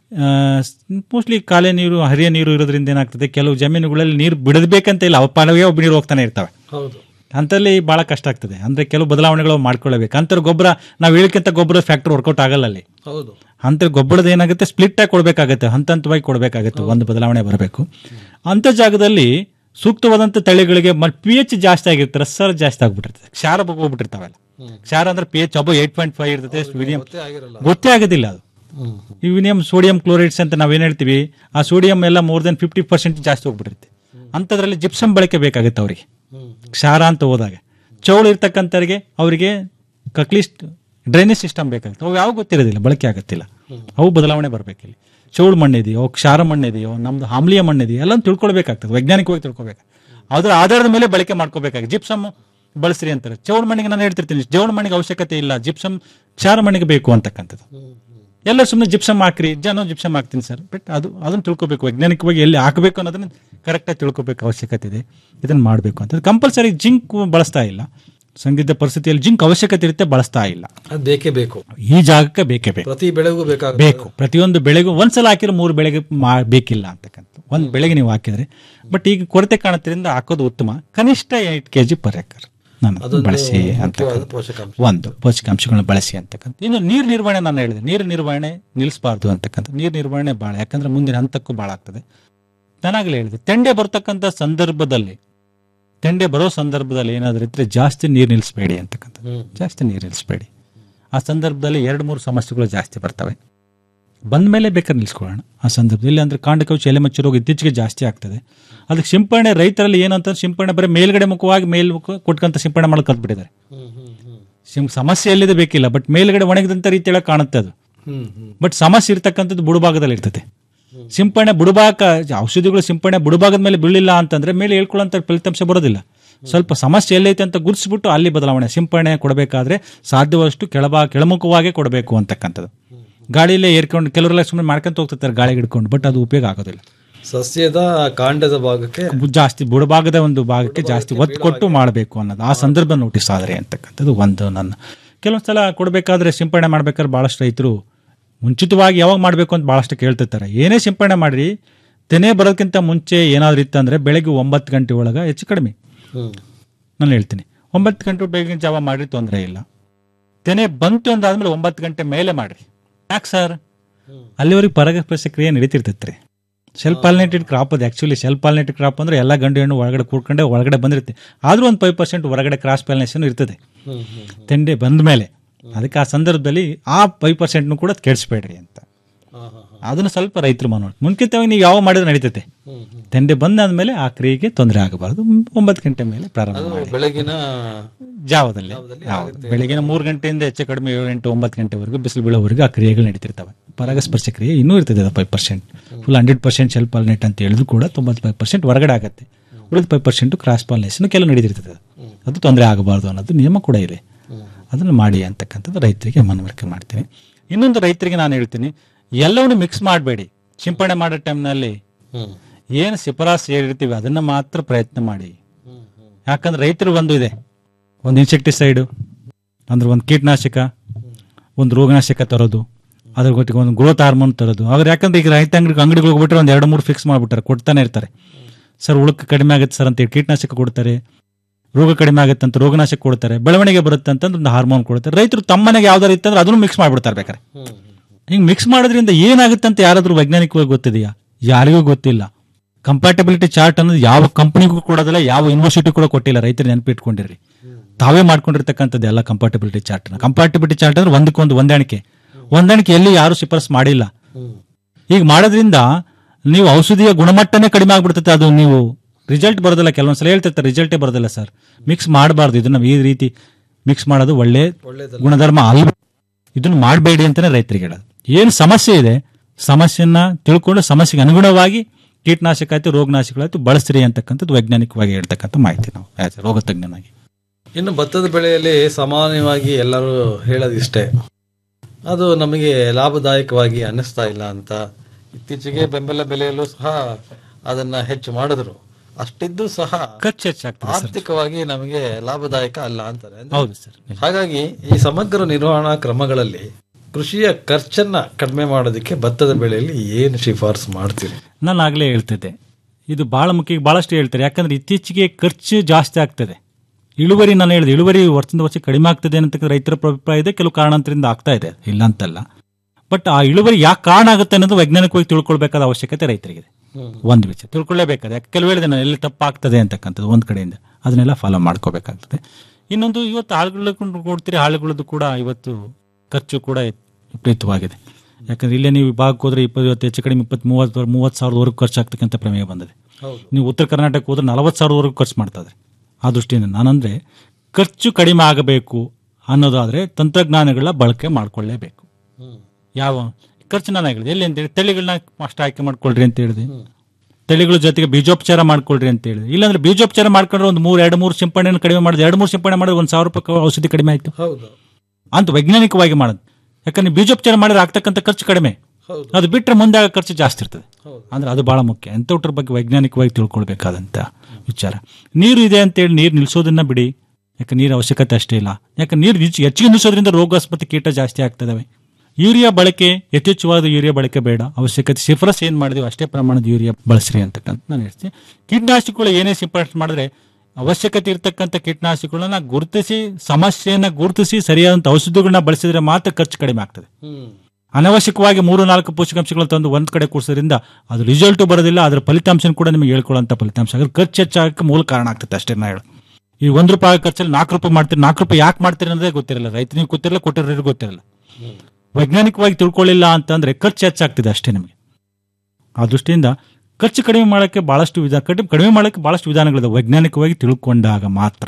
ಮೋಸ್ಟ್ಲಿ ಕಾಲೆ ನೀರು ಹರಿಯ ನೀರು ಇರೋದ್ರಿಂದ ಏನಾಗ್ತದೆ ಕೆಲವು ಜಮೀನುಗಳಲ್ಲಿ ನೀರು ಬಿಡಬೇಕಂತ ಇಲ್ಲ ಅಪಾನವೇ ಒಬ್ಬ ನೀರು ಹೋಗ್ತಾನೆ ಇರ್ತವೆ ಹೌದು ಅಂತಲ್ಲಿ ಬಹಳ ಕಷ್ಟ ಆಗ್ತದೆ ಅಂದ್ರೆ ಕೆಲವು ಬದಲಾವಣೆಗಳು ಮಾಡ್ಕೊಳ್ಳಬೇಕು ಅಂತರ ಗೊಬ್ಬರ ನಾವು ಹೇಳಿಕ್ಕಿಂತ ಗೊಬ್ಬರ ಫ್ಯಾಕ್ಟರ್ ವರ್ಕೌಟ್ ಆಗಲ್ಲ ಅಲ್ಲಿ ಹೌದು ಅಂತ ಗೊಬ್ಬರದ ಏನಾಗುತ್ತೆ ಸ್ಪ್ಲಿಟ್ ಆಗಿ ಕೊಡಬೇಕಾಗುತ್ತೆ ಹಂತ ಹಂತವಾಗಿ ಕೊಡಬೇಕಾಗುತ್ತೆ ಒಂದು ಬದಲಾವಣೆ ಬರಬೇಕು ಅಂತ ಜಾಗದಲ್ಲಿ ಸೂಕ್ತವಾದಂಥ ತಳಿಗಳಿಗೆ ಪಿ ಎಚ್ ಜಾಸ್ತಿ ಆಗಿರುತ್ತೆ ರಸರ ಜಾಸ್ತಿ ಆಗ್ಬಿಟ್ಟಿರ್ತದೆ ಕ್ಷಾರ ಹೋಗ್ಬಿಟ್ಟಿರ್ತಾವೆಲ್ಲ ಕ್ಷಾರ ಅಂದ್ರೆ P H above eight point five ಇರ್ತದೆ ವಿನಿಯಂ ಗೊತ್ತೇ ಆಗೋದಿಲ್ಲ ಅದು ಈ ವಿನಿಯಂ ಸೋಡಿಯಂ ಕ್ಲೋರೈಡ್ಸ್ ಅಂತ ನಾವೇನ್ ಹೇಳ್ತೀವಿ ಆ ಸೋಡಿಯಂ ಎಲ್ಲ ಮೋರ್ ದೆನ್ ಫಿಫ್ಟಿ ಪರ್ಸೆಂಟ್ ಜಾಸ್ತಿ ಹೋಗ್ಬಿಟ್ಟಿರುತ್ತೆ ಅಂಥದ್ರಲ್ಲಿ ಜಿಪ್ಸಮ್ ಬಳಕೆ ಬೇಕಾಗುತ್ತೆ ಅವರಿಗೆ ಕ್ಷಾರ ಅಂತ ಹೋದಾಗ ಚೌಳು ಇರ್ತಕ್ಕಂಥವ್ರಿಗೆ ಅವರಿಗೆ ಕಕ್ಲಿಸ್ಟ್ ಡ್ರೈನೇಜ್ ಸಿಸ್ಟಮ್ ಬೇಕಾಗುತ್ತೆ ಅವು ಯಾವ ಗೊತ್ತಿರೋದಿಲ್ಲ ಬಳಕೆ ಆಗುತ್ತಿಲ್ಲ ಅವು ಬದಲಾವಣೆ ಬರಬೇಕಿಲ್ಲಿ ಚೌಳು ಮಣ್ಣಿದೆಯೋ ಕ್ಷಾರ ಮಣ್ಣಿದೆಯೋ ನಮ್ದು ಆಮ್ಲೀಯ ಮಣ್ಣಿದೆಯೋ ಎಲ್ಲ ತಿಳ್ಕೊಳ್ಬೇಕಾಗ್ತದೆ ವೈಜ್ಞಾನಿಕವಾಗಿ ತಿಳ್ಕೊಬೇಕು ಅದರ ಆಧಾರದ ಮೇಲೆ ಬಳಕೆ ಮಾಡ್ಕೋಬೇಕಾಗುತ್ತೆ ಜಿಪ್ಸಮ್ ಬಳಸ್ರಿ ಅಂತಾರೆ ಚೌಳು ಮಣ್ಣಿಗೆ ನಾನು ಹೇಳ್ತಿರ್ತೀನಿ ಚೌಳು ಮಣ್ಣಿಗೆ ಅವಶ್ಯಕತೆ ಇಲ್ಲ ಜಿಪ್ಸಮ್ ಕ್ಷಾರ ಮಣ್ಣಿಗೆ ಬೇಕು ಅಂತಕ್ಕಂಥದ್ದು ಎಲ್ಲ ಸುಮ್ಮನೆ ಜಿಪ್ಸಮ್ ಹಾಕ್ರಿ ಜನ ಜಿಪ್ಸಮ್ ಹಾಕ್ತೀನಿ ಸರ್ ಬಟ್ ಅದು ಅದನ್ನು ತಿಳ್ಕೊಬೇಕು ವೈಜ್ಞಾನಿಕವಾಗಿ ಎಲ್ಲಿ ಹಾಕಬೇಕು ಅನ್ನೋದನ್ನ ಕರೆಕ್ಟಾಗಿ ತಿಳ್ಕೊಬೇಕು ಅವಶ್ಯಕತೆ ಇದೆ ಇದನ್ನು ಮಾಡಬೇಕು ಅಂತ ಕಂಪಲ್ಸರಿ ಜಿಂಕ್ ಬಳಸ್ತಾ ಇಲ್ಲ ಸಂಗೀತ ಪರಿಸ್ಥಿತಿಯಲ್ಲಿ ಜಿಂಕ್ ಅವಶ್ಯಕತೆ ಇರುತ್ತೆ ಬಳಸ್ತಾ ಇಲ್ಲ ಅದು ಬೇಕೇ ಬೇಕು ಈ ಜಾಗಕ್ಕೆ ಬೇಕೇ ಬೇಕು ಪ್ರತಿ ಬೆಳೆಗೂ ಬೇಕಾಗ ಬೇಕು ಪ್ರತಿಯೊಂದು ಬೆಳೆಗೂ ಒಂದ್ಸಲ ಹಾಕಿರೋ ಮೂರು ಬೆಳೆಗೆ ಮಾ ಬೇಕಿಲ್ಲ ಅಂತಕ್ಕಂಥ ಒಂದು ಬೆಳೆಗೆ ನೀವು ಹಾಕಿದ್ರೆ ಬಟ್ ಈಗ ಕೊರತೆ ಕಾಣೋದ್ರಿಂದ ಹಾಕೋದು ಉತ್ತಮ ಕನಿಷ್ಠ ಎಂಟು ಕೆ ಜಿ ಪರ್ ಎಕರ್ ನಾನು ಅದೊಂದು ಬಳಸಿ ಮುಖ್ಯವಾದ ಅಂತಕ್ಕಂಥ ಪೋಷಕಾಂಶ. ಒಂದು ಪೋಷಕಾಂಶಗಳನ್ನ ಬಳಸಿ ಅಂತಕ್ಕಂಥ ಇನ್ನು ನೀರು ನಿರ್ವಹಣೆ ನಾನು ಹೇಳಿದೆ ನೀರು ನಿರ್ವಹಣೆ ನಿಲ್ಲಿಸಬಾರ್ದು ಅಂತಕ್ಕಂಥ ನೀರು ನಿರ್ವಹಣೆ ಭಾಳ ಯಾಕಂದ್ರೆ ಮುಂದಿನ ಹಂತಕ್ಕೂ ಭಾಳ ಆಗ್ತದೆ ನಾನಾಗಲೇ ಹೇಳಿದೆ ತೆಂಡೆ ಬರ್ತಕ್ಕಂಥ ಸಂದರ್ಭದಲ್ಲಿ ತೆಂಡೆ ಬರೋ ಸಂದರ್ಭದಲ್ಲಿ ಏನಾದರೂ ಇದ್ರೆ ಜಾಸ್ತಿ ನೀರು ನಿಲ್ಲಿಸಬೇಡಿ ಅಂತಕ್ಕಂಥದ್ದು ಜಾಸ್ತಿ ನೀರು ನಿಲ್ಲಿಸಬೇಡಿ ಆ ಸಂದರ್ಭದಲ್ಲಿ ಎರಡು ಮೂರು ಸಮಸ್ಯೆಗಳು ಜಾಸ್ತಿ ಬರ್ತವೆ ಬಂದ ಮೇಲೆ ಬೇಕಾದ್ರೆ ನಿಲ್ಸ್ಕೊಳ್ಳೋಣ ಆ ಸಂದರ್ಭದಲ್ಲಿ ಅಂದರೆ ಕಾಂಡಕೌಚ ಎಲೆ ಮಚ್ಚು ರೋಗ ಇತ್ತೀಚೆಗೆ ಜಾಸ್ತಿ ಆಗ್ತದೆ ಅದಕ್ಕೆ ಸಿಂಪರಣೆ ರೈತರಲ್ಲಿ ಏನಂತ ಸಿಂಪರಣೆ ಬರೀ ಮೇಲ್ಗಡೆ ಮುಖವಾಗಿ ಮೇಲ್ಮುಖ ಕೊಟ್ಕೊಂತ ಸಿಂಪರಣೆ ಮಾಡಿ ಕಲ್ತ್ಬಿಟ್ಟಿದ್ದಾರೆ ಸಿಂ ಸಮಸ್ಯೆ ಎಲ್ಲಿದೆ ಬೇಕಿಲ್ಲ ಬಟ್ ಮೇಲ್ಗಡೆ ಒಣಗಿದಂಥ ರೀತಿಯೊಳಗೆ ಕಾಣುತ್ತೆ ಅದು ಬಟ್ ಸಮಸ್ಯೆ ಇರ್ತಕ್ಕಂಥದ್ದು ಬುಡಭಾಗದಲ್ಲಿ ಇರ್ತದೆ ಸಿಂಪರಣೆ ಬುಡಭಾಗ ಔಷಧಿಗಳು ಸಿಂಪರಣೆ ಬುಡಭಾಗದ ಮೇಲೆ ಬೀಳಿಲ್ಲ ಅಂತಂದ್ರೆ ಮೇಲೆ ಹೇಳ್ಕೊಳ್ಳೋಂಥ ಫಲಿತಾಂಶ ಬರೋದಿಲ್ಲ ಸ್ವಲ್ಪ ಸಮಸ್ಯೆ ಎಲ್ಲೈತೆ ಅಂತ ಗುರುತಿಸ್ಬಿಟ್ಟು ಅಲ್ಲಿ ಬದಲಾವಣೆ ಸಿಂಪರಣೆ ಕೊಡಬೇಕಾದ್ರೆ ಸಾಧ್ಯವಷ್ಟು ಕೆಳಭಾಗ ಕೆಳಮುಖವಾಗೇ ಕೊಡಬೇಕು ಅಂತಕ್ಕಂಥದ್ದು ಗಾಳಿಯಲ್ಲೇ ಏರ್ಕೊಂಡು ಕೆಲವರೆಲ್ಲ ಸುಮ್ಮನೆ ಮಾಡ್ಕೊಂತ ಹೋಗ್ತಿರ್ತಾರೆ ಗಾಳಿಗೆ ಹಿಡ್ಕೊಂಡು ಬಟ್ ಅದು ಉಪಯೋಗ ಆಗೋದಿಲ್ಲ ಸಸ್ಯದ ಕಾಂಡದ ಭಾಗಕ್ಕೆ ಜಾಸ್ತಿ ಬುಡಭಾಗದ ಒಂದು ಭಾಗಕ್ಕೆ ಜಾಸ್ತಿ ಒತ್ತು ಕೊಟ್ಟು ಮಾಡಬೇಕು ಅನ್ನೋದು ಆ ಸಂದರ್ಭ ನೋಟಿಸ್ ಆದರೆ ಅಂತಕ್ಕಂಥದ್ದು ಒಂದು ನನ್ನ ಕೆಲವೊಂದು ಸಲ ಕೊಡಬೇಕಾದ್ರೆ ಸಿಂಪರಣೆ ಮಾಡ್ಬೇಕಾದ್ರೆ ಭಾಳಷ್ಟು ರೈತರು ಮುಂಚಿತವಾಗಿ ಯಾವಾಗ ಮಾಡಬೇಕು ಅಂತ ಭಾಳಷ್ಟು ಕೇಳ್ತಿರ್ತಾರೆ ಏನೇ ಸಿಂಪರಣೆ ಮಾಡಿರಿ ತೆನೆ ಬರೋದಕ್ಕಿಂತ ಮುಂಚೆ ಏನಾದರೂ ಇತ್ತಂದರೆ ಬೆಳಗ್ಗೆ ಒಂಬತ್ತು ಗಂಟೆ ಒಳಗೆ ಹೆಚ್ಚು ಕಡಿಮೆ ನಾನು ಹೇಳ್ತೀನಿ ಒಂಬತ್ತು ಗಂಟೆ ಬೆಳಗಿನ ಜಾವ ಮಾಡಿರಿ ತೊಂದರೆ ಇಲ್ಲ ತೆನೆ ಬಂತು ಅಂದಾದ್ಮೇಲೆ ಒಂಬತ್ತು ಗಂಟೆ ಮೇಲೆ ಮಾಡಿರಿ ಯಾಕೆ ಸರ್ ಅಲ್ಲಿವರೆಗೆ ಪರಾಗಸ್ಪರ್ಶ ಕ್ರಿಯೆ ನಡೀತಿರ್ತೈತೆ ರೀ ಸೆಲ್ಫ್ ಪಾಲಿನೇಟೆಡ್ ಕ್ರಾಪ್ ಅದು ಆ್ಯಕ್ಚುಲಿ ಸೆಲ್ಫ್ ಪಾಲಿನೇಟೆಡ್ ಕ್ರಾಪ್ ಅಂದರೆ ಎಲ್ಲ ಗಂಡು ಹೆಣ್ಣು ಒಳಗಡೆ ಕೂಡ್ಕೊಂಡೆ ಒಳಗಡೆ ಬಂದಿರುತ್ತೆ ಆದರೂ ಒಂದು ಫೈವ್ ಪರ್ಸೆಂಟ್ ಹೊರಗಡೆ ಕ್ರಾಸ್ ಪಾಲಿನೇಷನ್ ಇರ್ತದೆ ತೆಂಡೆ ಬಂದ ಮೇಲೆ ಅದಕ್ಕೆ ಆ ಸಂದರ್ಭದಲ್ಲಿ ಆ ಫೈವ್ ಪರ್ಸೆಂಟ್ನು ಕೂಡ ಕೆಡಿಸ್ಬೇಡ್ರಿ ಅಂತ ಅದನ್ನು ಸ್ವಲ್ಪ ರೈತರು ಮನೋಡಿ ಮುಂಚಿತವಾಗಿ ನೀವು ಯಾವ ಮಾಡಿದ್ರೆ ನಡೀತೈತೆ ತೆಂಡೆ ಬಂದಾದ್ಮೇಲೆ ಆ ಕ್ರಿಯೆಗೆ ತೊಂದರೆ ಆಗಬಾರ್ದು ಒಂಬತ್ತು ಗಂಟೆ ಮೇಲೆ ಪ್ರಾರಂಭ ಮಾಡಿ ಬೆಳಗಿನ ಜಾವದಲ್ಲಿ ಹೌದು. ಬೆಳಗಿನ ಮೂರು ಗಂಟೆಯಿಂದ ಹೆಚ್ಚು ಕಡಿಮೆ ಏಳು ಎಂಟು ಒಂಬತ್ತು ಗಂಟೆವರೆಗೂ ಬಿಸಿಲು ಬೀಳೋವರೆಗೂ ಆ ಕ್ರಿಯೆಗಳು ನಡೀತಿರ್ತವೆ ಪರಾಗಸ್ಪರ್ಶ ಕ್ರಿಯೆ ಇನ್ನೂ ಇರ್ತದೆ five percent full hundred percent self pollinate ಅಂತ ಹೇಳಿದ್ರು ಕೂಡ ತೊಂಬತ್ತೈದು ಪರ್ಸೆಂಟ್ ಹೊರಗಡೆ ಆಗುತ್ತೆ ಉಳಿದ ಫೈವ್ ಪರ್ಸೆಂಟ್ ಕ್ರಾಸ್ ಪಾಲಿನೇಷನ್ ಕೆಲವು ನಡೀತಿರ್ತದೆ ಅದು. ಅದು ತೊಂದರೆ ಆಗಬಾರ್ದು ಅನ್ನೋದು ನಿಯಮ ಕೂಡ ಇದೆ ಅದನ್ನು ಮಾಡಿ ಅಂತಕ್ಕಂಥದ್ದು ರೈತರಿಗೆ ಮನವರಿಕೆ ಮಾಡ್ತೀನಿ ಇನ್ನೊಂದು ರೈತರಿಗೆ ನಾನು ಹೇಳ್ತೀನಿ ಎಲ್ಲವನ್ನೂ ಮಿಕ್ಸ್ ಮಾಡಬೇಡಿ ಸಿಂಪಡಣೆ ಮಾಡೋ ಟೈಮ್ನಲ್ಲಿ ಏನು ಶಿಫಾರಸ್ ಹೇಳಿರ್ತೀವಿ ಅದನ್ನ ಮಾತ್ರ ಪ್ರಯತ್ನ ಮಾಡಿ ಯಾಕಂದ್ರೆ ರೈತರು ಒಂದು ಇದೆ ಒಂದು ಇನ್ಸೆಕ್ಟಿಸೈಡು ಅಂದ್ರೆ ಒಂದು ಕೀಟನಾಶಕ ಒಂದು ರೋಗನಾಶಕ ತರೋದು ಅದ್ರ ಜೊತೆಗೆ ಒಂದು ಗ್ರೋತ್ ಹಾರ್ಮೋನ್ ತರೋದು ಅವ್ರು ಯಾಕಂದ್ರೆ ಈಗ ರೈತ ಅಂಗಡಿ ಅಂಗಡಿಗಳಿಗೆ ಹೋಗ್ಬಿಟ್ರೆ ಒಂದು ಎರಡು ಮೂರು ಫಿಕ್ಸ್ ಮಾಡ್ಬಿಟ್ಟಾರೆ ಕೊಡ್ತಾನೆ ಇರ್ತಾರೆ ಸರ್ ಉಳುಕು ಕಡಿಮೆ ಆಗುತ್ತೆ ಸರ್ ಅಂತೇಳಿ ಕೀಟನಾಶಕ ಕೊಡ್ತಾರೆ ರೋಗ ಕಡಿಮೆ ಆಗುತ್ತೆ ಅಂತ ರೋಗನಾಶಕ ಕೊಡ್ತಾರೆ ಬೆಳವಣಿಗೆ ಬರುತ್ತೆ ಅಂತಂದ್ರೆ ಒಂದು ಹಾರ್ಮೋನ್ ಕೊಡ್ತಾರೆ ರೈತರು ತಮ್ಮನೆಗೆ ಯಾವ್ದಾರು ಇತ್ತಂದ್ರೆ ಅದನ್ನು ಮಿಕ್ಸ್ ಮಾಡ್ಬಿಡ್ತಾರೆ ಬೇಕಾರೆ ಹಿಂಗೆ ಮಿಕ್ಸ್ ಮಾಡೋದ್ರಿಂದ ಏನಾಗುತ್ತೆ ಅಂತ ಯಾರಾದ್ರೂ ವೈಜ್ಞಾನಿಕವಾಗಿ ಗೊತ್ತಿದೆಯಾ ಯಾರಿಗೂ ಗೊತ್ತಿಲ್ಲ ಕಂಪ್ಯಾಟಬಿಲಿಟಿ ಚಾರ್ಟ್ ಅನ್ನೋದು ಯಾವ ಕಂಪನಿಗೂ ಕೊಡೋದಿಲ್ಲ ಯಾವ ಯೂನಿವರ್ಸಿಟಿ ಕೂಡ ಕೊಟ್ಟಿಲ್ಲ ರೈತರು ನೆನಪಿಟ್ಕೊಂಡಿರ್ರಿ ತಾವೇ ಮಾಡ್ಕೊಂಡಿರ್ತಕ್ಕಂಥದ್ದು ಎಲ್ಲ ಕಂಪ್ಯಾಟಬಿಲಿಟಿ ಚಾರ್ಟ್ ಕಂಪ್ಯಾಟಬಿಲಿಟಿ ಚಾರ್ಟ್ ಅಂದ್ರೆ ಒಂದಕ್ಕೊಂದು ಹೊಂದಾಣಿಕೆ ಹೊಂದಾಣಿಕೆ ಎಲ್ಲಿ ಯಾರು ಶಿಫಾರಸ್ ಮಾಡಿಲ್ಲ ಈಗ ಮಾಡೋದ್ರಿಂದ ನೀವು ಔಷಧಿಯ ಗುಣಮಟ್ಟನೇ ಕಡಿಮೆ ಆಗ್ಬಿಡ್ತದೆ ಅದು ನೀವು ರಿಸಲ್ಟ್ ಬರೋದಿಲ್ಲ ಕೆಲವೊಂದ್ಸಲ ಹೇಳ್ತಿರ್ತಾರೆ ರಿಸಲ್ಟೇ ಬರೋದಿಲ್ಲ ಸರ್ ಮಿಕ್ಸ್ ಮಾಡಬಾರ್ದು ಇದನ್ನ ಈ ರೀತಿ ಮಿಕ್ಸ್ ಮಾಡೋದು ಒಳ್ಳೆ ಗುಣಧರ್ಮ ಅಲ್ಲ ಇದನ್ನು ಮಾಡಬೇಡಿ ಅಂತಾನೆ ರೈತರಿಗೆ ಹೇಳೋದು ಏನು ಸಮಸ್ಯೆ ಇದೆ ಸಮಸ್ಯೆನ ತಿಳ್ಕೊಂಡು ಸಮಸ್ಯೆಗೆ ಅನುಗುಣವಾಗಿ ಕೀಟನಾಶಕ ಆಯ್ತು ರೋಗನಾಶಕಗಳಾಯ್ತು ಬಳಸ್ರಿ ಅಂತಕ್ಕಂಥದ್ದು ವೈಜ್ಞಾನಿಕವಾಗಿ ಹೇಳ್ತಕ್ಕಂಥ ಮಾಹಿತಿ ನಾವು as a ರೋಗ ತಜ್ಞನಾಗಿ ಇನ್ನು ಭತ್ತದ ಬೆಳೆಯಲ್ಲಿ ಸಾಮಾನ್ಯವಾಗಿ ಎಲ್ಲರೂ ಹೇಳೋದಿಷ್ಟೇ ಅದು ನಮಗೆ ಲಾಭದಾಯಕವಾಗಿ ಅನ್ನಿಸ್ತಾ ಇಲ್ಲ ಅಂತ ಇತ್ತೀಚೆಗೆ ಬೆಂಬಲ ಬೆಲೆಯಲ್ಲೂ ಸಹ ಅದನ್ನ ಹೆಚ್ಚು ಮಾಡಿದ್ರು ಅಷ್ಟಿದ್ದು ಸಹ ಖರ್ಚು ಹೆಚ್ಚಾಗ್ತದೆ ಸರ್. ಆರ್ಥಿಕವಾಗಿ ನಮಗೆ ಲಾಭದಾಯಕ ಅಲ್ಲ ಅಂತಾರೆ ಅಂದ್ರೆ ಹೌದು ಸರ್ ಹಾಗಾಗಿ ಈ ಸಮಗ್ರ ನಿರ್ವಹಣಾ ಕ್ರಮಗಳಲ್ಲಿ ಕೃಷಿಯ ಖರ್ಚನ್ನ ಕಡಿಮೆ ಮಾಡೋದಕ್ಕೆ ಭತ್ತದ ಬೆಳೆಯಲ್ಲಿ ಏನು ಶಿಫಾರಸು ಮಾಡ್ತೀರಿ ನಾನು ಆಗಲೇ ಹೇಳ್ತಿದ್ದೆ ಇದು ಬಹಳ ಮುಖ್ಯ ಬಹಳಷ್ಟು ಹೇಳ್ತಾರೆ ಯಾಕಂದ್ರೆ ಇತ್ತೀಚೆಗೆ ಖರ್ಚು ಜಾಸ್ತಿ ಆಗ್ತದೆ ಇಳುವರಿ ನಾನು ಹೇಳಿದೆ ಇಳುವರಿ ವರ್ಷದಿಂದ ವರ್ಷ ಕಡಿಮೆ ಆಗ್ತದೆ ಅನ್ನತಕ್ಕ ರೈತರ ಅಭಿಪ್ರಾಯ ಇದೆ ಕೆಲವು ಕಾರಣಾಂತರದಿಂದ ಆಗ್ತಾ ಇದೆ ಇಲ್ಲ ಅಂತಲ್ಲ ಬಟ್ ಆ ಇಳುವರಿ ಯಾಕೆ ಕಾರಣ ಆಗುತ್ತೆ ಅನ್ನೋದು ವೈಜ್ಞಾನಿಕವಾಗಿ ತಿಳ್ಕೊಳ್ಬೇಕಾದ ಅವಶ್ಯಕತೆ ರೈತರಿಗಿದೆ ಒಂದು ವಿಷಯ ತಿಳ್ಕೊಳ್ಳೇಬೇಕಾದ್ರೆ ಯಾಕೆ ಕೆಲವು ಹೇಳಿದೆ ನಾನು ಎಲ್ಲಿ ತಪ್ಪಾಗ್ತದೆ ಅಂತಕ್ಕಂಥದ್ದು ಒಂದು ಕಡೆಯಿಂದ ಅದನ್ನೆಲ್ಲ ಫಾಲೋ ಮಾಡ್ಕೋಬೇಕಾಗ್ತದೆ ಇನ್ನೊಂದು ಇವತ್ತು ಆಳುಗಳು ಕೊಡ್ತೀರಿ ಆಳುಗಳದ್ದು ಕೂಡ ಇವತ್ತು ಖರ್ಚು ಕೂಡ ವಿಪರೀತವಾಗಿದೆ ಯಾಕಂದ್ರೆ ಇಲ್ಲೇ ನೀವು ಭಾಗಕ್ಕೆ ಹೋದ್ರೆ ಇಪ್ಪತ್ತು ಇವತ್ತು ಹೆಚ್ಚು ಕಡಿಮೆ ಇಪ್ಪತ್ತು ಮೂವತ್ತು ಮೂವತ್ತು ಸಾವಿರದವರೆಗೂ ಖರ್ಚಾಗ್ತಕ್ಕಂಥ ಪ್ರಮೇಯ ಬಂದಿದೆ ನೀವು ಉತ್ತರ ಕರ್ನಾಟಕ ಹೋದ್ರೆ ನಲವತ್ತು ಸಾವಿರದವರೆಗೂ ಖರ್ಚು ಮಾಡ್ತಾ ಇದ್ದಾರೆ ಆ ದೃಷ್ಟಿಯಿಂದ ನಾನಂದ್ರೆ ಖರ್ಚು ಕಡಿಮೆ ಆಗಬೇಕು ಅನ್ನೋದಾದ್ರೆ ತಂತ್ರಜ್ಞಾನಗಳ ಬಳಕೆ ಮಾಡ್ಕೊಳ್ಳೇಬೇಕು ಯಾವ ಖರ್ಚು ನಾನು ಹೇಳಿದೆ ಎಲ್ಲಿ ಅಂತ ಹೇಳಿ ತಳಿಗಳನ್ನ ಅಷ್ಟು ಆಯ್ಕೆ ಮಾಡ್ಕೊಳ್ರಿ ಅಂತ ಹೇಳಿದೆ ತಳಿಗಳ ಜೊತೆಗೆ ಬೀಜೋಪಚಾರ ಮಾಡ್ಕೊಳ್ರಿ ಅಂತ ಹೇಳಿದೆ ಇಲ್ಲಾಂದ್ರೆ ಬೀಜೋಪಚಾರ ಮಾಡ್ಕೊಂಡ್ರೆ ಒಂದು ಮೂರು ಎರಡು ಮೂರು ಸಿಂಪಡಣೆ ಕಡಿಮೆ ಮಾಡಿದ್ರೆ ಎರಡು ಮೂರು ಸಿಂಪಡಣೆ ಮಾಡಿದ್ರೆ ಒಂದು ಸಾವಿರ ರೂಪಾಯಿ ಔಷಧಿ ಕಡಿಮೆ ಆಯ್ತು ಹೌದು ಅಂತ ವೈಜ್ಞಾನಿಕವಾಗಿ ಮಾಡೋದು ಯಾಕಂದ್ರೆ ಬೀಜೋಪಚಾರ ಮಾಡಿದ್ರೆ ಆಗ್ತಕ್ಕಂಥ ಖರ್ಚು ಕಡಿಮೆ ಅದು ಬಿಟ್ಟರೆ ಮುಂದೆ ಆಗೋ ಖರ್ಚು ಜಾಸ್ತಿ ಇರ್ತದೆ ಅಂದ್ರೆ ಅದು ಬಹಳ ಮುಖ್ಯ ಎಂಥವ್ರ ಬಗ್ಗೆ ವೈಜ್ಞಾನಿಕವಾಗಿ ತಿಳ್ಕೊಳ್ಬೇಕಾದಂತ ವಿಚಾರ ನೀರು ಇದೆ ಅಂತೇಳಿ ನೀರು ನಿಲ್ಸೋದನ್ನ ಬಿಡಿ ಯಾಕೆ ನೀರು ಅವಶ್ಯಕತೆ ಅಷ್ಟೇ ಇಲ್ಲ ಯಾಕೆ ನೀರು ಹೆಚ್ಚು- ಹೆಚ್ಚಿಗೆ ನಿಲ್ಲಿಸೋದ್ರಿಂದ ರೋಗಾಸ್ಪತಿ ಕೀಟ ಜಾಸ್ತಿ ಆಗ್ತದವೆ ಯೂರಿಯಾ ಬಳಕೆ ಯಥೇಚ್ಛವಾದ ಯೂರಿಯಾ ಬಳಕೆ ಬೇಡ ಅವಶ್ಯಕತೆ ಶಿಫಾರಸ್ ಏನು ಮಾಡಿದೀವಿ ಅಷ್ಟೇ ಪ್ರಮಾಣದ ಯೂರಿಯಾ ಬಳಸ್ರಿ ಅಂತಕ್ಕಂಥ ನಾನು ಹೇಳ್ತೀನಿ ಕೀಟನಾಶಕಗಳು ಏನೇ ಶಿಫಾರಸ್ ಮಾಡಿದ್ರೆ ಅವಶ್ಯಕತೆ ಇರ್ತಕ್ಕಂಥ ಕೀಟನಾಶಕಗಳನ್ನ ಗುರುತಿಸಿ ಸಮಸ್ಯೆಯನ್ನ ಗುರುತಿಸಿ ಸರಿಯಾದಂಥ ಔಷಧಿಗಳನ್ನ ಬಳಸಿದ್ರೆ ಮಾತ್ರ ಖರ್ಚು ಕಡಿಮೆ ಆಗ್ತದೆ ಅನವಶ್ಯಕವಾಗಿ ಮೂರು ನಾಲ್ಕು ಪೋಷಕಾಂಶಗಳು ತಂದು ಒಂದ್ ಕಡೆ ಕೂರಿಸೋದ್ರಿಂದ ಅದು ರಿಸಲ್ಟು ಬರೋದಿಲ್ಲ ಅದರ ಫಲಿತಾಂಶ ಕೂಡ ನಿಮಗೆ ಹೇಳ್ಕೊಳ್ಳೋಂಥ ಫಲಿತಾಂಶ ಅದ್ರ ಖರ್ಚು ಹೆಚ್ಚಾಗಕ್ಕೆ ಮೂಲ ಕಾರಣ ಆಗ್ತದೆ ಅಷ್ಟೇ ನಾ ಹೇಳು ಈ ಒಂದು ರೂಪಾಯಿ ಖರ್ಚಲ್ಲಿ ನಾಲ್ಕು ರೂಪಾಯಿ ಮಾಡ್ತೀರಿ ನಾಲ್ಕು ರೂಪಾಯಿ ಯಾಕೆ ಮಾಡ್ತೀರಿ ಅನ್ನೋದೇ ಗೊತ್ತಿರಲ್ಲ ರೈತನಿಗೆ ಗೊತ್ತಿರಲ್ಲ ಕೊಟ್ಟಿರೋರಿಗೆ ಗೊತ್ತಿರಲ್ಲ ವೈಜ್ಞಾನಿಕವಾಗಿ ತಿಳ್ಕೊಳ್ಳಿಲ್ಲ ಅಂತಂದ್ರೆ ಖರ್ಚು ಹೆಚ್ಚಾಗ್ತಿದೆ ಅಷ್ಟೇ ನಿಮಗೆ ಆ ದೃಷ್ಟಿಯಿಂದ ಖರ್ಚು ಕಡಿಮೆ ಮಾಡೋಕ್ಕೆ ಬಹಳಷ್ಟು ವಿಧಾನ ಕಡಿಮೆ ಕಡಿಮೆ ಮಾಡೋಕ್ಕೆ ಬಹಳಷ್ಟು ವಿಧಾನಗಳಿದೆ ವೈಜ್ಞಾನಿಕವಾಗಿ ತಿಳ್ಕೊಂಡಾಗ ಮಾತ್ರ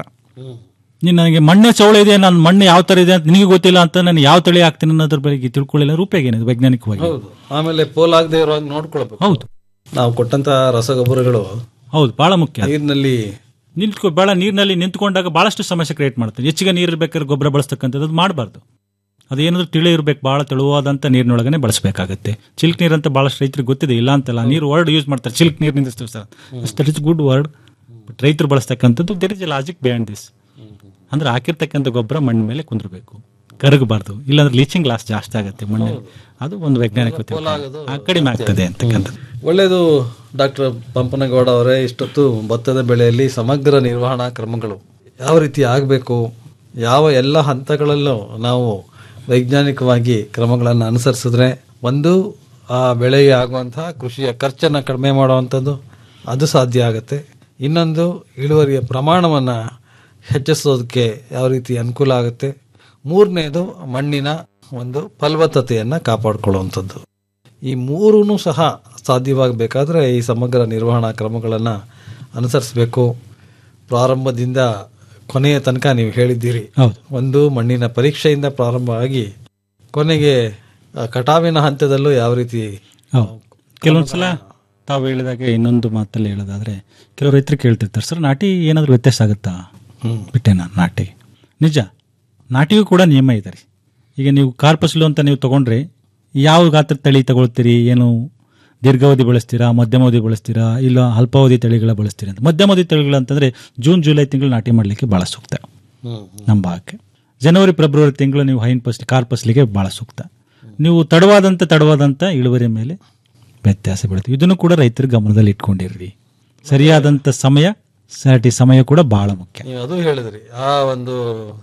ನೀನು ನನಗೆ ಮಣ್ಣೆ ಚೌಳ ಇದೆ ನನ್ನ ಮಣ್ಣು ಯಾವ ತರ ಇದೆ ಅಂತ ನಿನಗೆ ಗೊತ್ತಿಲ್ಲ ಅಂತ ನಾನು ಯಾವ ತಳಿ ಹಾಕ್ತೀನಿ ಅನ್ನೋದ್ರ ಬಗ್ಗೆ ತಿಳ್ಕೊಳ್ಳಿಲ್ಲ ರೂಪಾಯಿ ಏನಿದೆ ವೈಜ್ಞಾನಿಕವಾಗಿ ಹೌದು ಆಮೇಲೆ ಪೋಲಾಗದೆ ಇರೋ ಹಾಗೆ ನೋಡ್ಕೊಳ್ಬೇಕು ಹೌದು ನಾವು ಕೊಟ್ಟಂತ ರಸಗೊಬ್ಬರಗಳು ಹೌದು ಬಹಳ ಮುಖ್ಯ ನೀರಿನಲ್ಲಿ ನಿಂತ್ಕೊ ಬಹಳ ನೀರಿನಲ್ಲಿ ನಿಂತ್ಕೊಂಡಾಗ ಬಹಳಷ್ಟು ಸಮಸ್ಯೆ ಕ್ರಿಯೇಟ್ ಮಾಡ್ತಾರೆ ಹೆಚ್ಚಿಗೆ ನೀರು ಇರ್ಬೇಕಾದ್ರೆ ಗೊಬ್ಬರ ಬಳಸ್ತಕ್ಕಂಥದ್ದು ಅದು ಮಾಡಬಾರ್ದು ಅದೇನಾದ್ರೂ ತಿಳಿ ಇರಬೇಕು ಬಹಳ ತೆಳುವಾದಂಥ ನೀರಿನೊಳಗನೆ ಬಳಸಬೇಕಾಗುತ್ತೆ ಚಿಲ್ಕ್ ನೀರು ಅಂತ ಬಹಳಷ್ಟು ರೈತರಿಗೆ ಗೊತ್ತಿದೆ ಇಲ್ಲ ಅಂತಲ್ಲ ನೀರು ವರ್ಡ್ ಯೂಸ್ ಮಾಡ್ತಾರೆ ಚಿಲ್ಕ್ ನೀರು ನಿಂದಿಸ್ತೀವಿ sir that is good word but ರೈತರು ಬಳಸ್ತಕ್ಕಂಥದ್ದು there is a logic beyond this ಅಂದ್ರೆ ಹಾಕಿರ್ತಕ್ಕಂಥ ಗೊಬ್ಬರ ಮಣ್ಣ ಮೇಲೆ ಕುಂದ್ರಬೇಕು ಕರಗಬಾರ್ದು ಇಲ್ಲಾಂದ್ರೆ ಲೀಚಿಂಗ್ ಲಾಸ್ ಜಾಸ್ತಿ ಆಗುತ್ತೆ ಮಣ್ಣಲ್ಲಿ ಅದು ಒಂದು ವೈಜ್ಞಾನಿಕ ತಿಳ್ಕೊಳ್ಳೋದು. ಆ, ಕಡಿಮೆ ಆಗ್ತದೆ ಅಂತಕ್ಕಂಥದ್ದು ಒಳ್ಳೆಯದು ಡಾಕ್ಟರ್ ಪಂಪನಗೌಡ ಅವರೇ ಇಷ್ಟೊತ್ತು ಭತ್ತದ ಬೆಳೆಯಲ್ಲಿ ಸಮಗ್ರ ನಿರ್ವಹಣಾ ಕ್ರಮಗಳು ಯಾವ ರೀತಿ ಆಗಬೇಕು ಯಾವ ಎಲ್ಲ ಹಂತಗಳಲ್ಲೂ ನಾವು ವೈಜ್ಞಾನಿಕವಾಗಿ ಕ್ರಮಗಳನ್ನು ಅನುಸರಿಸಿದ್ರೆ ಒಂದು ಆ ಬೆಳೆಗೆ ಆಗುವಂತಹ ಕೃಷಿಯ ಖರ್ಚನ್ನು ಕಡಿಮೆ ಮಾಡುವಂಥದ್ದು ಅದು ಸಾಧ್ಯ ಆಗುತ್ತೆ ಇನ್ನೊಂದು ಇಳುವರಿಯ ಪ್ರಮಾಣವನ್ನು ಹೆಚ್ಚಿಸೋದಕ್ಕೆ ಯಾವ ರೀತಿ ಅನುಕೂಲ ಆಗುತ್ತೆ ಮೂರನೇದು ಮಣ್ಣಿನ ಒಂದು ಫಲವತ್ತತೆಯನ್ನು ಕಾಪಾಡಿಕೊಳ್ಳುವಂಥದ್ದು ಈ ಮೂರೂ ಸಹ ಸಾಧ್ಯವಾಗಬೇಕಾದ್ರೆ ಈ ಸಮಗ್ರ ನಿರ್ವಹಣಾ ಕ್ರಮಗಳನ್ನು ಅನುಸರಿಸಬೇಕು ಪ್ರಾರಂಭದಿಂದ ಕೊನೆಯ ತನಕ ನೀವು ಹೇಳಿದ್ದೀರಿ ಹೌದು. ಒಂದು ಮಣ್ಣಿನ ಪರೀಕ್ಷೆಯಿಂದ ಪ್ರಾರಂಭವಾಗಿ ಕೊನೆಗೆ ಆ, ಕಟಾವಿನ ಹಂತದಲ್ಲೂ ಯಾವ ರೀತಿ ಹೌದು ಕೆಲವೊಂದ್ಸಲ ತಾವು ಹೇಳಿದಾಗೆ ಇನ್ನೊಂದು ಮಾತಲ್ಲಿ ಹೇಳೋದಾದ್ರೆ ಕೆಲವು ರೈತರು ಕೇಳ್ತಿರ್ತಾರೆ ಸರ್ ನಾಟಿ ಏನಾದರೂ ವ್ಯತ್ಯಾಸ ಆಗುತ್ತಾ ಬಿಟ್ಟೆ ನಾನು ನಾಟಿ ನಿಜ ನಾಟಿಗೂ ಕೂಡ ನಿಯಮ ಇದೆ ರೀ ಈಗ ನೀವು ಕಾರ್ಪಸ್ಲು ಅಂತ ನೀವು ತಗೊಂಡ್ರೆ ಯಾವ ಗಾತ್ರದ ತಳಿ ತಗೊಳ್ತೀರಿ ಏನು ದೀರ್ಘಾವಧಿ ಬಳಸ್ತೀರಾ ಮಧ್ಯಮಾವಧಿ ಬಳಸ್ತೀರಾ ಇಲ್ಲ ಅಲ್ಪಾವಧಿ ತಳಿಗಳ ಬಳಸ್ತೀರಾ ಅಂತ ಮಧ್ಯಮಾವಧಿ ತಳಿಗಳು ಅಂತಂದ್ರೆ ಜೂನ್ ಜುಲೈ ತಿಂಗಳು ನಾಟಿ ಮಾಡಲಿಕ್ಕೆ ಭಾಳ ಸೂಕ್ತ ನಮ್ಮ ಭಾಗಕ್ಕೆ ಜನವರಿ ಫೆಬ್ರವರಿ ತಿಂಗಳು ನೀವು ಹೈನ್ ಫಸ್ಲಿ ಕಾರ್ ಫಸ್ಲಿಗೆ ಭಾಳ ಸೂಕ್ತ ನೀವು ತಡವಾದಂಥ ತಡವಾದಂಥ ಇಳುವರಿ ಮೇಲೆ ವ್ಯತ್ಯಾಸ ಬೀಳುತ್ತೆ ಇದನ್ನು ಕೂಡ ರೈತರ ಗಮನದಲ್ಲಿ ಇಟ್ಕೊಂಡಿರ್ರಿ ಸರಿಯಾದಂಥ ಸಮಯ ಸರಿ ಸಮಯ ಕೂಡ ಬಹಳ ಮುಖ್ಯ ನೀವು ಅದು ಹೇಳಿದ್ರಿ ಆ ಒಂದು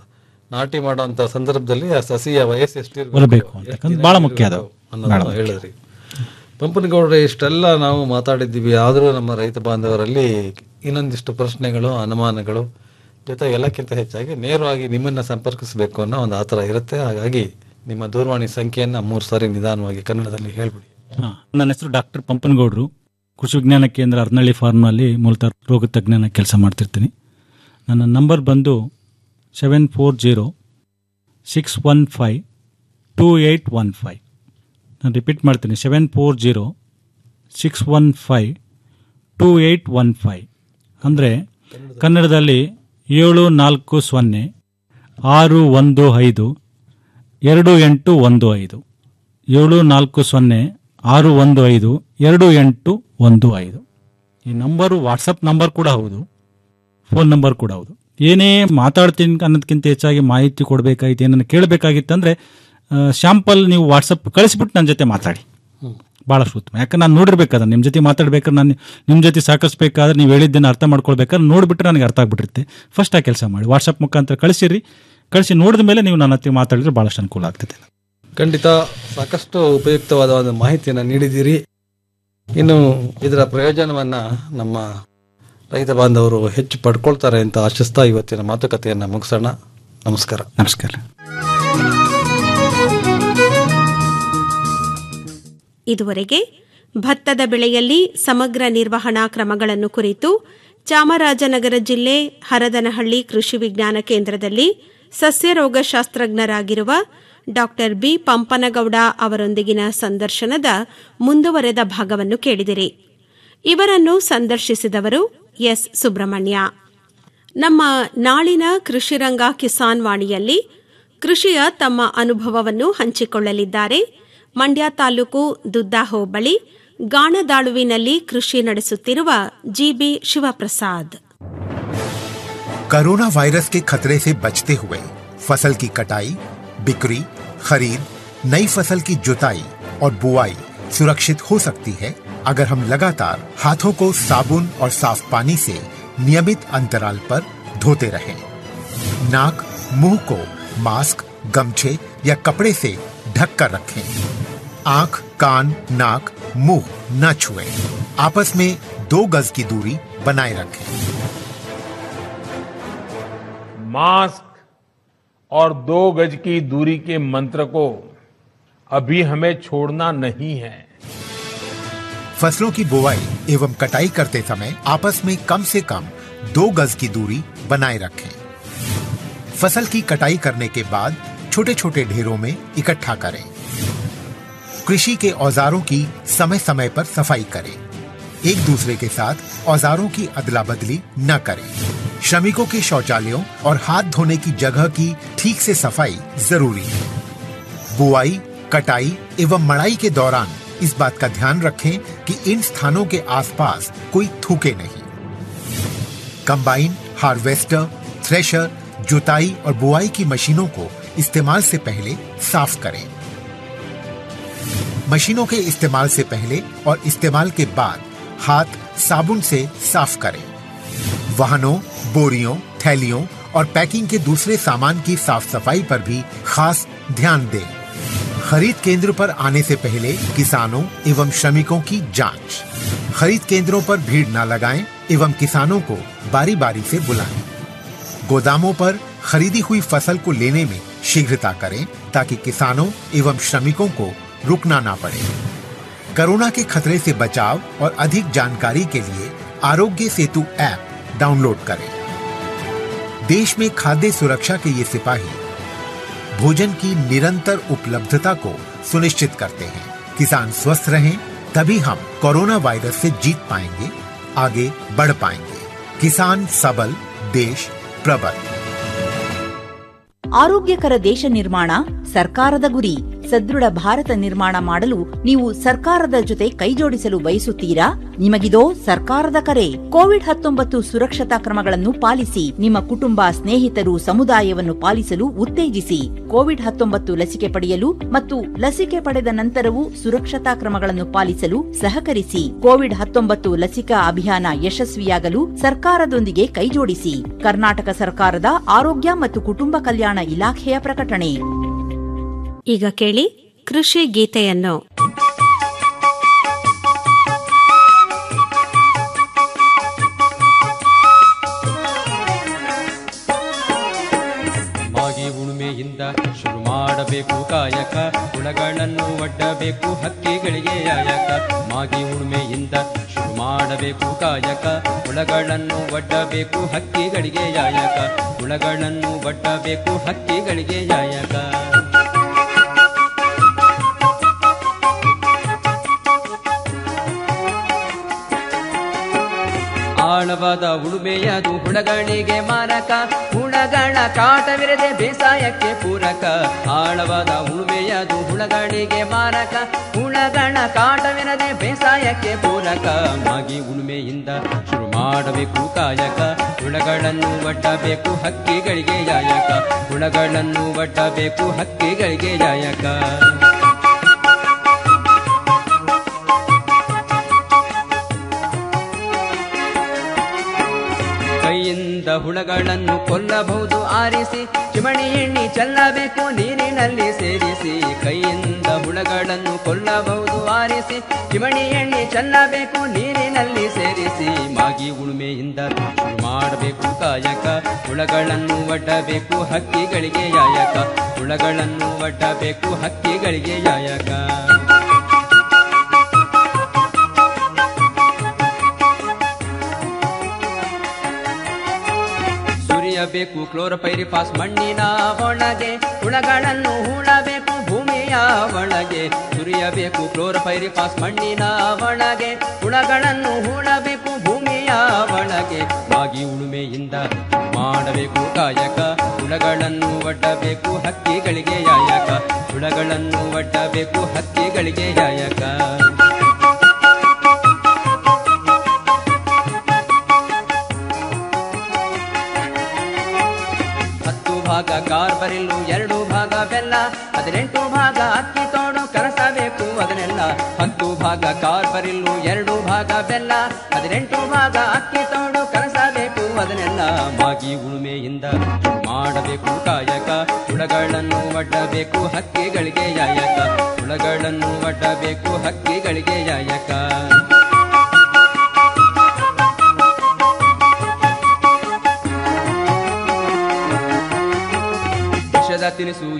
ನಾಟಿ ಮಾಡುವಂತ ಸಂದರ್ಭದಲ್ಲಿ ಆ ಸಸಿಯ ವಯಸ್ಸು ಎಷ್ಟಿರ್ಬೇಕು ಬರಬೇಕು ಎಷ್ಟು ಅಂತಕ್ಕಂಥ ದಿನ ಬಹಳ ಮುಖ್ಯ ಅದು ಇರ್ಬೇಕು ಅನ್ನೋದನ್ನ ಬಹಳ ಮುಖ್ಯ. ಹೇಳಿದ್ರಿ ಪಂಪನಗೌಡ್ರೆ ಇಷ್ಟೆಲ್ಲ ನಾವು ಮಾತಾಡಿದ್ದೀವಿ ಆದರೂ ನಮ್ಮ ರೈತ ಬಾಂಧವರಲ್ಲಿ ಇನ್ನೊಂದಿಷ್ಟು ಪ್ರಶ್ನೆಗಳು ಅನುಮಾನಗಳು ಜೊತೆಗೆ ಎಲ್ಲಕ್ಕಿಂತ ಹೆಚ್ಚಾಗಿ ನೇರವಾಗಿ ನಿಮ್ಮನ್ನ ಸಂಪರ್ಕಿಸಬೇಕು ಅನ್ನೋ ಒಂದು ಆತರ ಇರುತ್ತೆ ಹಾಗಾಗಿ ನಿಮ್ಮ ದೂರವಾಣಿ ಸಂಖ್ಯೆಯನ್ನ ಮೂರು ಸಾರಿ ನಿಧಾನವಾಗಿ ಕನ್ನಡದಲ್ಲಿ ಹೇಳ್ಬಿಡಿ ಹಾ, ನನ್ನ ಹೆಸರು ಡಾಕ್ಟರ್ ಪಂಪನಗೌಡರು ಕೃಷಿ ವಿಜ್ಞಾನ ಕೇಂದ್ರ ಅರ್ನಳ್ಳಿ ಫಾರ್ಮ್ನಲ್ಲಿ ಮೂಲತಃ ರೋಗ ತಜ್ಞನ ಕೆಲಸ ಮಾಡ್ತಿರ್ತೀನಿ ನನ್ನ ನಂಬರ್ ಬಂದು seven four zero six one five two eight one five ನಾನು ರಿಪೀಟ್ ಮಾಡ್ತೀನಿ seven four zero six one five two eight one five ಅಂದರೆ ಕನ್ನಡದಲ್ಲಿ ಏಳು ನಾಲ್ಕು ಸೊನ್ನೆ ಆರು ಒಂದು ಐದು ಎರಡು ಎಂಟು ಒಂದು ಐದು ಏಳು ನಾಲ್ಕು ಸೊನ್ನೆ ಆರು ಒಂದು ಐದು ಎರಡು ಎಂಟು ಒಂದು ಐದು ಈ ನಂಬರು ವಾಟ್ಸಪ್ ನಂಬರ್ ಕೂಡ ಹೌದು ಫೋನ್ ನಂಬರ್ ಕೂಡ ಹೌದು ಏನೇ ಮಾತಾಡ್ತೀನಿ ಅನ್ನೋದಕ್ಕಿಂತ ಹೆಚ್ಚಾಗಿ ಮಾಹಿತಿ ಕೊಡಬೇಕಾಗಿತ್ತು ಏನನ್ನು ಕೇಳಬೇಕಾಗಿತ್ತಂದ್ರೆ ಶಾಂಪಲ್ ನೀವು ವಾಟ್ಸಪ್ ಕಳಿಸ್ಬಿಟ್ಟು ನನ್ನ ಜೊತೆ ಮಾತಾಡಿ ಭಾಳಷ್ಟು ಉತ್ತಮ ಯಾಕಂದ್ರೆ ನಾನು ನೋಡಿರ್ಬೇಕಾದ್ರೆ ನಿಮ್ಮ ಜೊತೆ ಮಾತಾಡ್ಬೇಕಾದ್ರೆ ನಾನು ನಿಮ್ಮ ಜೊತೆ ಸಾಕಿಸ್ಬೇಕಾದ್ರೆ ನೀವು ಹೇಳಿದ್ದನ್ನು ಅರ್ಥ ಮಾಡ್ಕೊಳ್ಬೇಕಾದ್ರೆ ನೋಡಿಬಿಟ್ರೆ ನನಗೆ ಅರ್ಥ ಆಗ್ಬಿಟ್ಟಿರುತ್ತೆ ಫಸ್ಟ್ ಆ ಕೆಲಸ ಮಾಡಿ ವಾಟ್ಸಪ್ ಮುಖಾಂತರ ಕಳಿಸಿರಿ ಕಳಿಸಿ ನೋಡಿದ ಮೇಲೆ ನೀವು ನನ್ನ ಹತ್ರ ಮಾತಾಡಿದ್ರೆ ಭಾಳಷ್ಟು ಅನುಕೂಲ ಆಗ್ತದೆ ಖಂಡಿತ ಸಾಕಷ್ಟು ಉಪಯುಕ್ತವಾದ ಒಂದು ಮಾಹಿತಿಯನ್ನು ನೀಡಿದ್ದೀರಿ ಇನ್ನು ಇದರ ಪ್ರಯೋಜನವನ್ನ ನಮ್ಮ ರೈತ ಬಾಂಧವರು ಹೆಚ್ಚು ಪಡ್ಕೊಳ್ತಾರೆ ಅಂತ ಆಶಿಸ್ತಾ ಇವತ್ತಿನ ಮಾತುಕತೆಯನ್ನು ಮುಗಿಸೋಣ ನಮಸ್ಕಾರ ನಮಸ್ಕಾರ ಇದುವರೆಗೆ ಭತ್ತದ ಬೆಳೆಯಲ್ಲಿ ಸಮಗ್ರ ನಿರ್ವಹಣಾ ಕ್ರಮಗಳನ್ನು ಕುರಿತು ಚಾಮರಾಜನಗರ ಜಿಲ್ಲೆ ಹರದನಹಳ್ಳಿ ಕೃಷಿ ವಿಜ್ಞಾನ ಕೇಂದ್ರದಲ್ಲಿ ಸಸ್ಯರೋಗಶಾಸ್ತ್ರಜ್ಞರಾಗಿರುವ ಡಾಕ್ಟರ್ ಬಿ ಪಂಪನಗೌಡ ಅವರೊಂದಿಗಿನ ಸಂದರ್ಶನದ ಮುಂದುವರೆದ ಭಾಗವನ್ನು ಕೇಳಿದಿರಿ ಇವರನ್ನು ಸಂದರ್ಶಿಸಿದವರು ಎಸ್ ಸುಬ್ರಹ್ಮಣ್ಯ ನಮ್ಮ ನಾಳಿನ ಕೃಷಿರಂಗ ಕಿಸಾನ್ ವಾಣಿಯಲ್ಲಿ ಕೃಷಿಯ ತಮ್ಮ ಅನುಭವವನ್ನು ಹಂಚಿಕೊಳ್ಳಲಿದ್ದಾರೆ ಮಂಡ್ಯ ತಾಲೂಕು ದುದ್ದಾ ಹೋಬಳಿ ಗಾಣದಾಳುವಿನಲ್ಲಿ ಕೃಷಿ ನಡೆಸುತ್ತಿರುವ ಜಿಬಿ ಶಿವಪ್ರಸಾದ್ कोरोना वायरस के खतरे से बचते हुए फसल की कटाई बिक्री खरीद नई फसल की जुताई और बुआई सुरक्षित हो सकती है अगर हम लगातार हाथों को साबुन और साफ पानी से नियमित अंतराल पर धोते रहें। नाक मुंह को मास्क गमछे या कपड़े से ढक कर रखें आंख कान नाक मुंह न छुएं। आपस में दो गज की दूरी बनाए रखें मास्क और दो गज की दूरी के मंत्र को अभी हमें छोड़ना नहीं है फसलों की बुवाई एवं कटाई करते समय आपस में कम से कम दो गज की दूरी बनाए रखें फसल की कटाई करने के बाद छोटे छोटे ढेरों में इकट्ठा करें कृषि के औजारों की समय समय पर सफाई करें एक दूसरे के साथ औजारों की अदला बदली न करें श्रमिकों के शौचालयों और हाथ धोने की जगह की ठीक से सफाई जरूरी है बुआई कटाई एवं मड़ाई के दौरान इस बात का ध्यान रखें कि इन स्थानों के आसपास कोई थूके नहीं कंबाइन हार्वेस्टर थ्रेशर जुताई और बुआई की मशीनों को इस्तेमाल से पहले साफ करें मशीनों के इस्तेमाल से पहले और इस्तेमाल के बाद हाथ साबुन से साफ करें वाहनों बोरियों थैलियों और पैकिंग के दूसरे सामान की साफ सफाई पर भी खास ध्यान दें खरीद केंद्र पर आने से पहले किसानों एवं श्रमिकों की जांच खरीद केंद्रों पर भीड़ न लगाएं एवं किसानों को बारी बारी से बुलाएं गोदामों पर खरीदी हुई फसल को लेने में शीघ्रता करें ताकि किसानों एवं श्रमिकों को रुकना ना पड़े कोरोना के खतरे से बचाव और अधिक जानकारी के लिए आरोग्य सेतु ऐप डाउनलोड करें देश में खाद्य सुरक्षा के ये सिपाही भोजन की निरंतर उपलब्धता को सुनिश्चित करते हैं किसान स्वस्थ रहें तभी हम कोरोना वायरस से जीत पाएंगे आगे बढ़ पाएंगे किसान सबल देश प्रबल ಆರೋಗ್ಯಕರ ದೇಶ ನಿರ್ಮಾಣ ಸರ್ಕಾರದ ಗುರಿ ಸದೃಢ ಭಾರತ ನಿರ್ಮಾಣ ಮಾಡಲು ನೀವು ಸರ್ಕಾರದ ಜೊತೆ ಕೈಜೋಡಿಸಲು ಬಯಸುತ್ತೀರಾ ನಿಮಗಿದೋ ಸರ್ಕಾರದ ಕರೆ ಕೋವಿಡ್ ಹತ್ತೊಂಬತ್ತು ಸುರಕ್ಷತಾ ಕ್ರಮಗಳನ್ನು ಪಾಲಿಸಿ ನಿಮ್ಮ ಕುಟುಂಬ ಸ್ನೇಹಿತರು ಸಮುದಾಯವನ್ನು ಪಾಲಿಸಲು ಉತ್ತೇಜಿಸಿ ಕೋವಿಡ್ ಹತ್ತೊಂಬತ್ತು ಲಸಿಕೆ ಪಡೆಯಲು ಮತ್ತು ಲಸಿಕೆ ಪಡೆದ ನಂತರವೂ ಸುರಕ್ಷತಾ ಕ್ರಮಗಳನ್ನು ಪಾಲಿಸಲು ಸಹಕರಿಸಿ ಕೋವಿಡ್ ಹತ್ತೊಂಬತ್ತು ಲಸಿಕಾ ಅಭಿಯಾನ ಯಶಸ್ವಿಯಾಗಲು ಸರ್ಕಾರದೊಂದಿಗೆ ಕೈಜೋಡಿಸಿ ಕರ್ನಾಟಕ ಸರ್ಕಾರದ ಆರೋಗ್ಯ ಮತ್ತು ಕುಟುಂಬ ಕಲ್ಯಾಣ ಇಲಾಖೆಯ ಪ್ರಕಟಣೆ ಈಗ ಕೇಳಿ ಕೃಷಿ ಗೀತೆಯನ್ನು ಮಾಗಿ ಉಳುಮೆಯಿಂದ ಶುರು ಮಾಡಬೇಕು ಕಾಯಕ ಹುಳಗಳನ್ನು ಒಡ್ಡಬೇಕು ಹಕ್ಕಿಗಳಿಗೆ ಯಾಯಕ ಮಾಗಿ ಉಳುಮೆಯಿಂದ ಶುರು ಮಾಡಬೇಕು ಕಾಯಕ ಹುಳಗಳನ್ನು ಒಡ್ಡಬೇಕು ಹಕ್ಕಿಗಳಿಗೆ ಯಾಯಕ ಹುಳಗಳನ್ನು ಒಡ್ಡಬೇಕು ಹಕ್ಕಿಗಳಿಗೆ ಯಾಯಕ ಆಳವಾದ ಉಳುಮೆಯದು ಹುಳಗಳಿಗೆ ಮಾರಕ ಹುಳಗಳ ಕಾಟವಿರದೆ ಬೇಸಾಯಕ್ಕೆ ಪೂರಕ ಆಳವಾದ ಉಳುಮೆಯದು ಹುಳಗಳಿಗೆ ಮಾರಕ ಹುಳಗಳ ಕಾಟವಿರದೆ ಬೇಸಾಯಕ್ಕೆ ಪೂರಕ ಮಾಗಿ ಉಳುಮೆಯಿಂದ ಶುರು ಮಾಡಬೇಕು ಕಾಯಕ ಹುಳಗಳನ್ನು ಒಡ್ಡಬೇಕು ಹಕ್ಕಿಗಳಿಗೆ ಯಾಯಕ ಹುಳಗಳನ್ನು ಒಡ್ಡಬೇಕು ಹಕ್ಕಿಗಳಿಗೆ ಯಾಯಕ ಕೈಯಿಂದ ಹುಳಗಳನ್ನು ಕೊಲ್ಲಬಹುದು ಆರಿಸಿ ಚಿಮಣಿ ಎಣ್ಣೆ ಚೆಲ್ಲಬೇಕು ನೀರಿನಲ್ಲಿ ಸೇರಿಸಿ ಕೈಯಿಂದ ಹುಳಗಳನ್ನು ಕೊಲ್ಲಬಹುದು ಆರಿಸಿ ಚಿಮಣಿ ಎಣ್ಣೆ ಚೆಲ್ಲಬೇಕು ನೀರಿನಲ್ಲಿ ಸೇರಿಸಿ ಮಾಗಿ ಉಳುಮೆಯಿಂದ ಶುರು ಮಾಡಬೇಕು ಕಾಯಕ ಹುಳಗಳನ್ನು ಒಡ್ಡಬೇಕು ಹಕ್ಕಿಗಳಿಗೆ ಯಾಯಕ ಹುಳಗಳನ್ನು ಒಡ್ಡಬೇಕು ಹಕ್ಕಿಗಳಿಗೆ ಯಾಯಕ ಸುರಿಯಬೇಕು ಕ್ಲೋರೋಪೈರಿಫಾಸ್ ಮಣ್ಣಿನ ಒಳಗೆ ಹುಳಗಳನ್ನು ಹೂಳಬೇಕು ಭೂಮಿಯ ಒಳಗೆ ಸುರಿಯಬೇಕು ಕ್ಲೋರೋಪೈರಿಫಾಸ್ ಮಣ್ಣಿನ ಒಳಗೆ ಹುಳಗಳನ್ನು ಹೂಳಬೇಕು ಭೂಮಿಯ ಒಳಗೆ ಮಾಗಿ ಉಳುಮೆಯಿಂದ ಮಾಡಬೇಕು ಕಾಯಕ ಹುಳಗಳನ್ನು ಒಡ್ಡಬೇಕು ಹಕ್ಕಿಗಳಿಗೆ ಯಾಯಕ ಹುಳಗಳನ್ನು ಒಡ್ಡಬೇಕು ಹಕ್ಕಿಗಳಿಗೆ ಯಾಯಕ ಹತ್ತು ಭಾಗ ಕಾರ್ಬರಿಲ್ಲು ಎರಡು ಭಾಗ ಬೆಲ್ಲ ಹದಿನೆಂಟು ಭಾಗ ಅಕ್ಕಿ ತೋಡು ಕರಸಬೇಕು ಅದನ್ನೆಲ್ಲ ಹತ್ತು ಭಾಗ ಕಾರ್ಬರಿಲ್ಲು ಎರಡು ಭಾಗ ಬೆಲ್ಲ ಹದಿನೆಂಟು ಭಾಗ ಅಕ್ಕಿ ತೋಡು ಕರಸಬೇಕು ಅದನ್ನೆಲ್ಲ ಮಾಗಿ ಉಳುಮೆಯಿಂದ ಮಾಡಬೇಕು ಕಾಯಕ ಹುಳಗಳನ್ನು ಒಡ್ಡಬೇಕು ಹಕ್ಕಿಗಳಿಗೆ ಯಾಯಕ ಹುಳ ಹುಳಗಳನ್ನು ಒಡ್ಡಬೇಕು ಹಕ್ಕಿಗಳಿಗೆ ಯಾಯಕ ವಿಷದ ತಿನಿಸು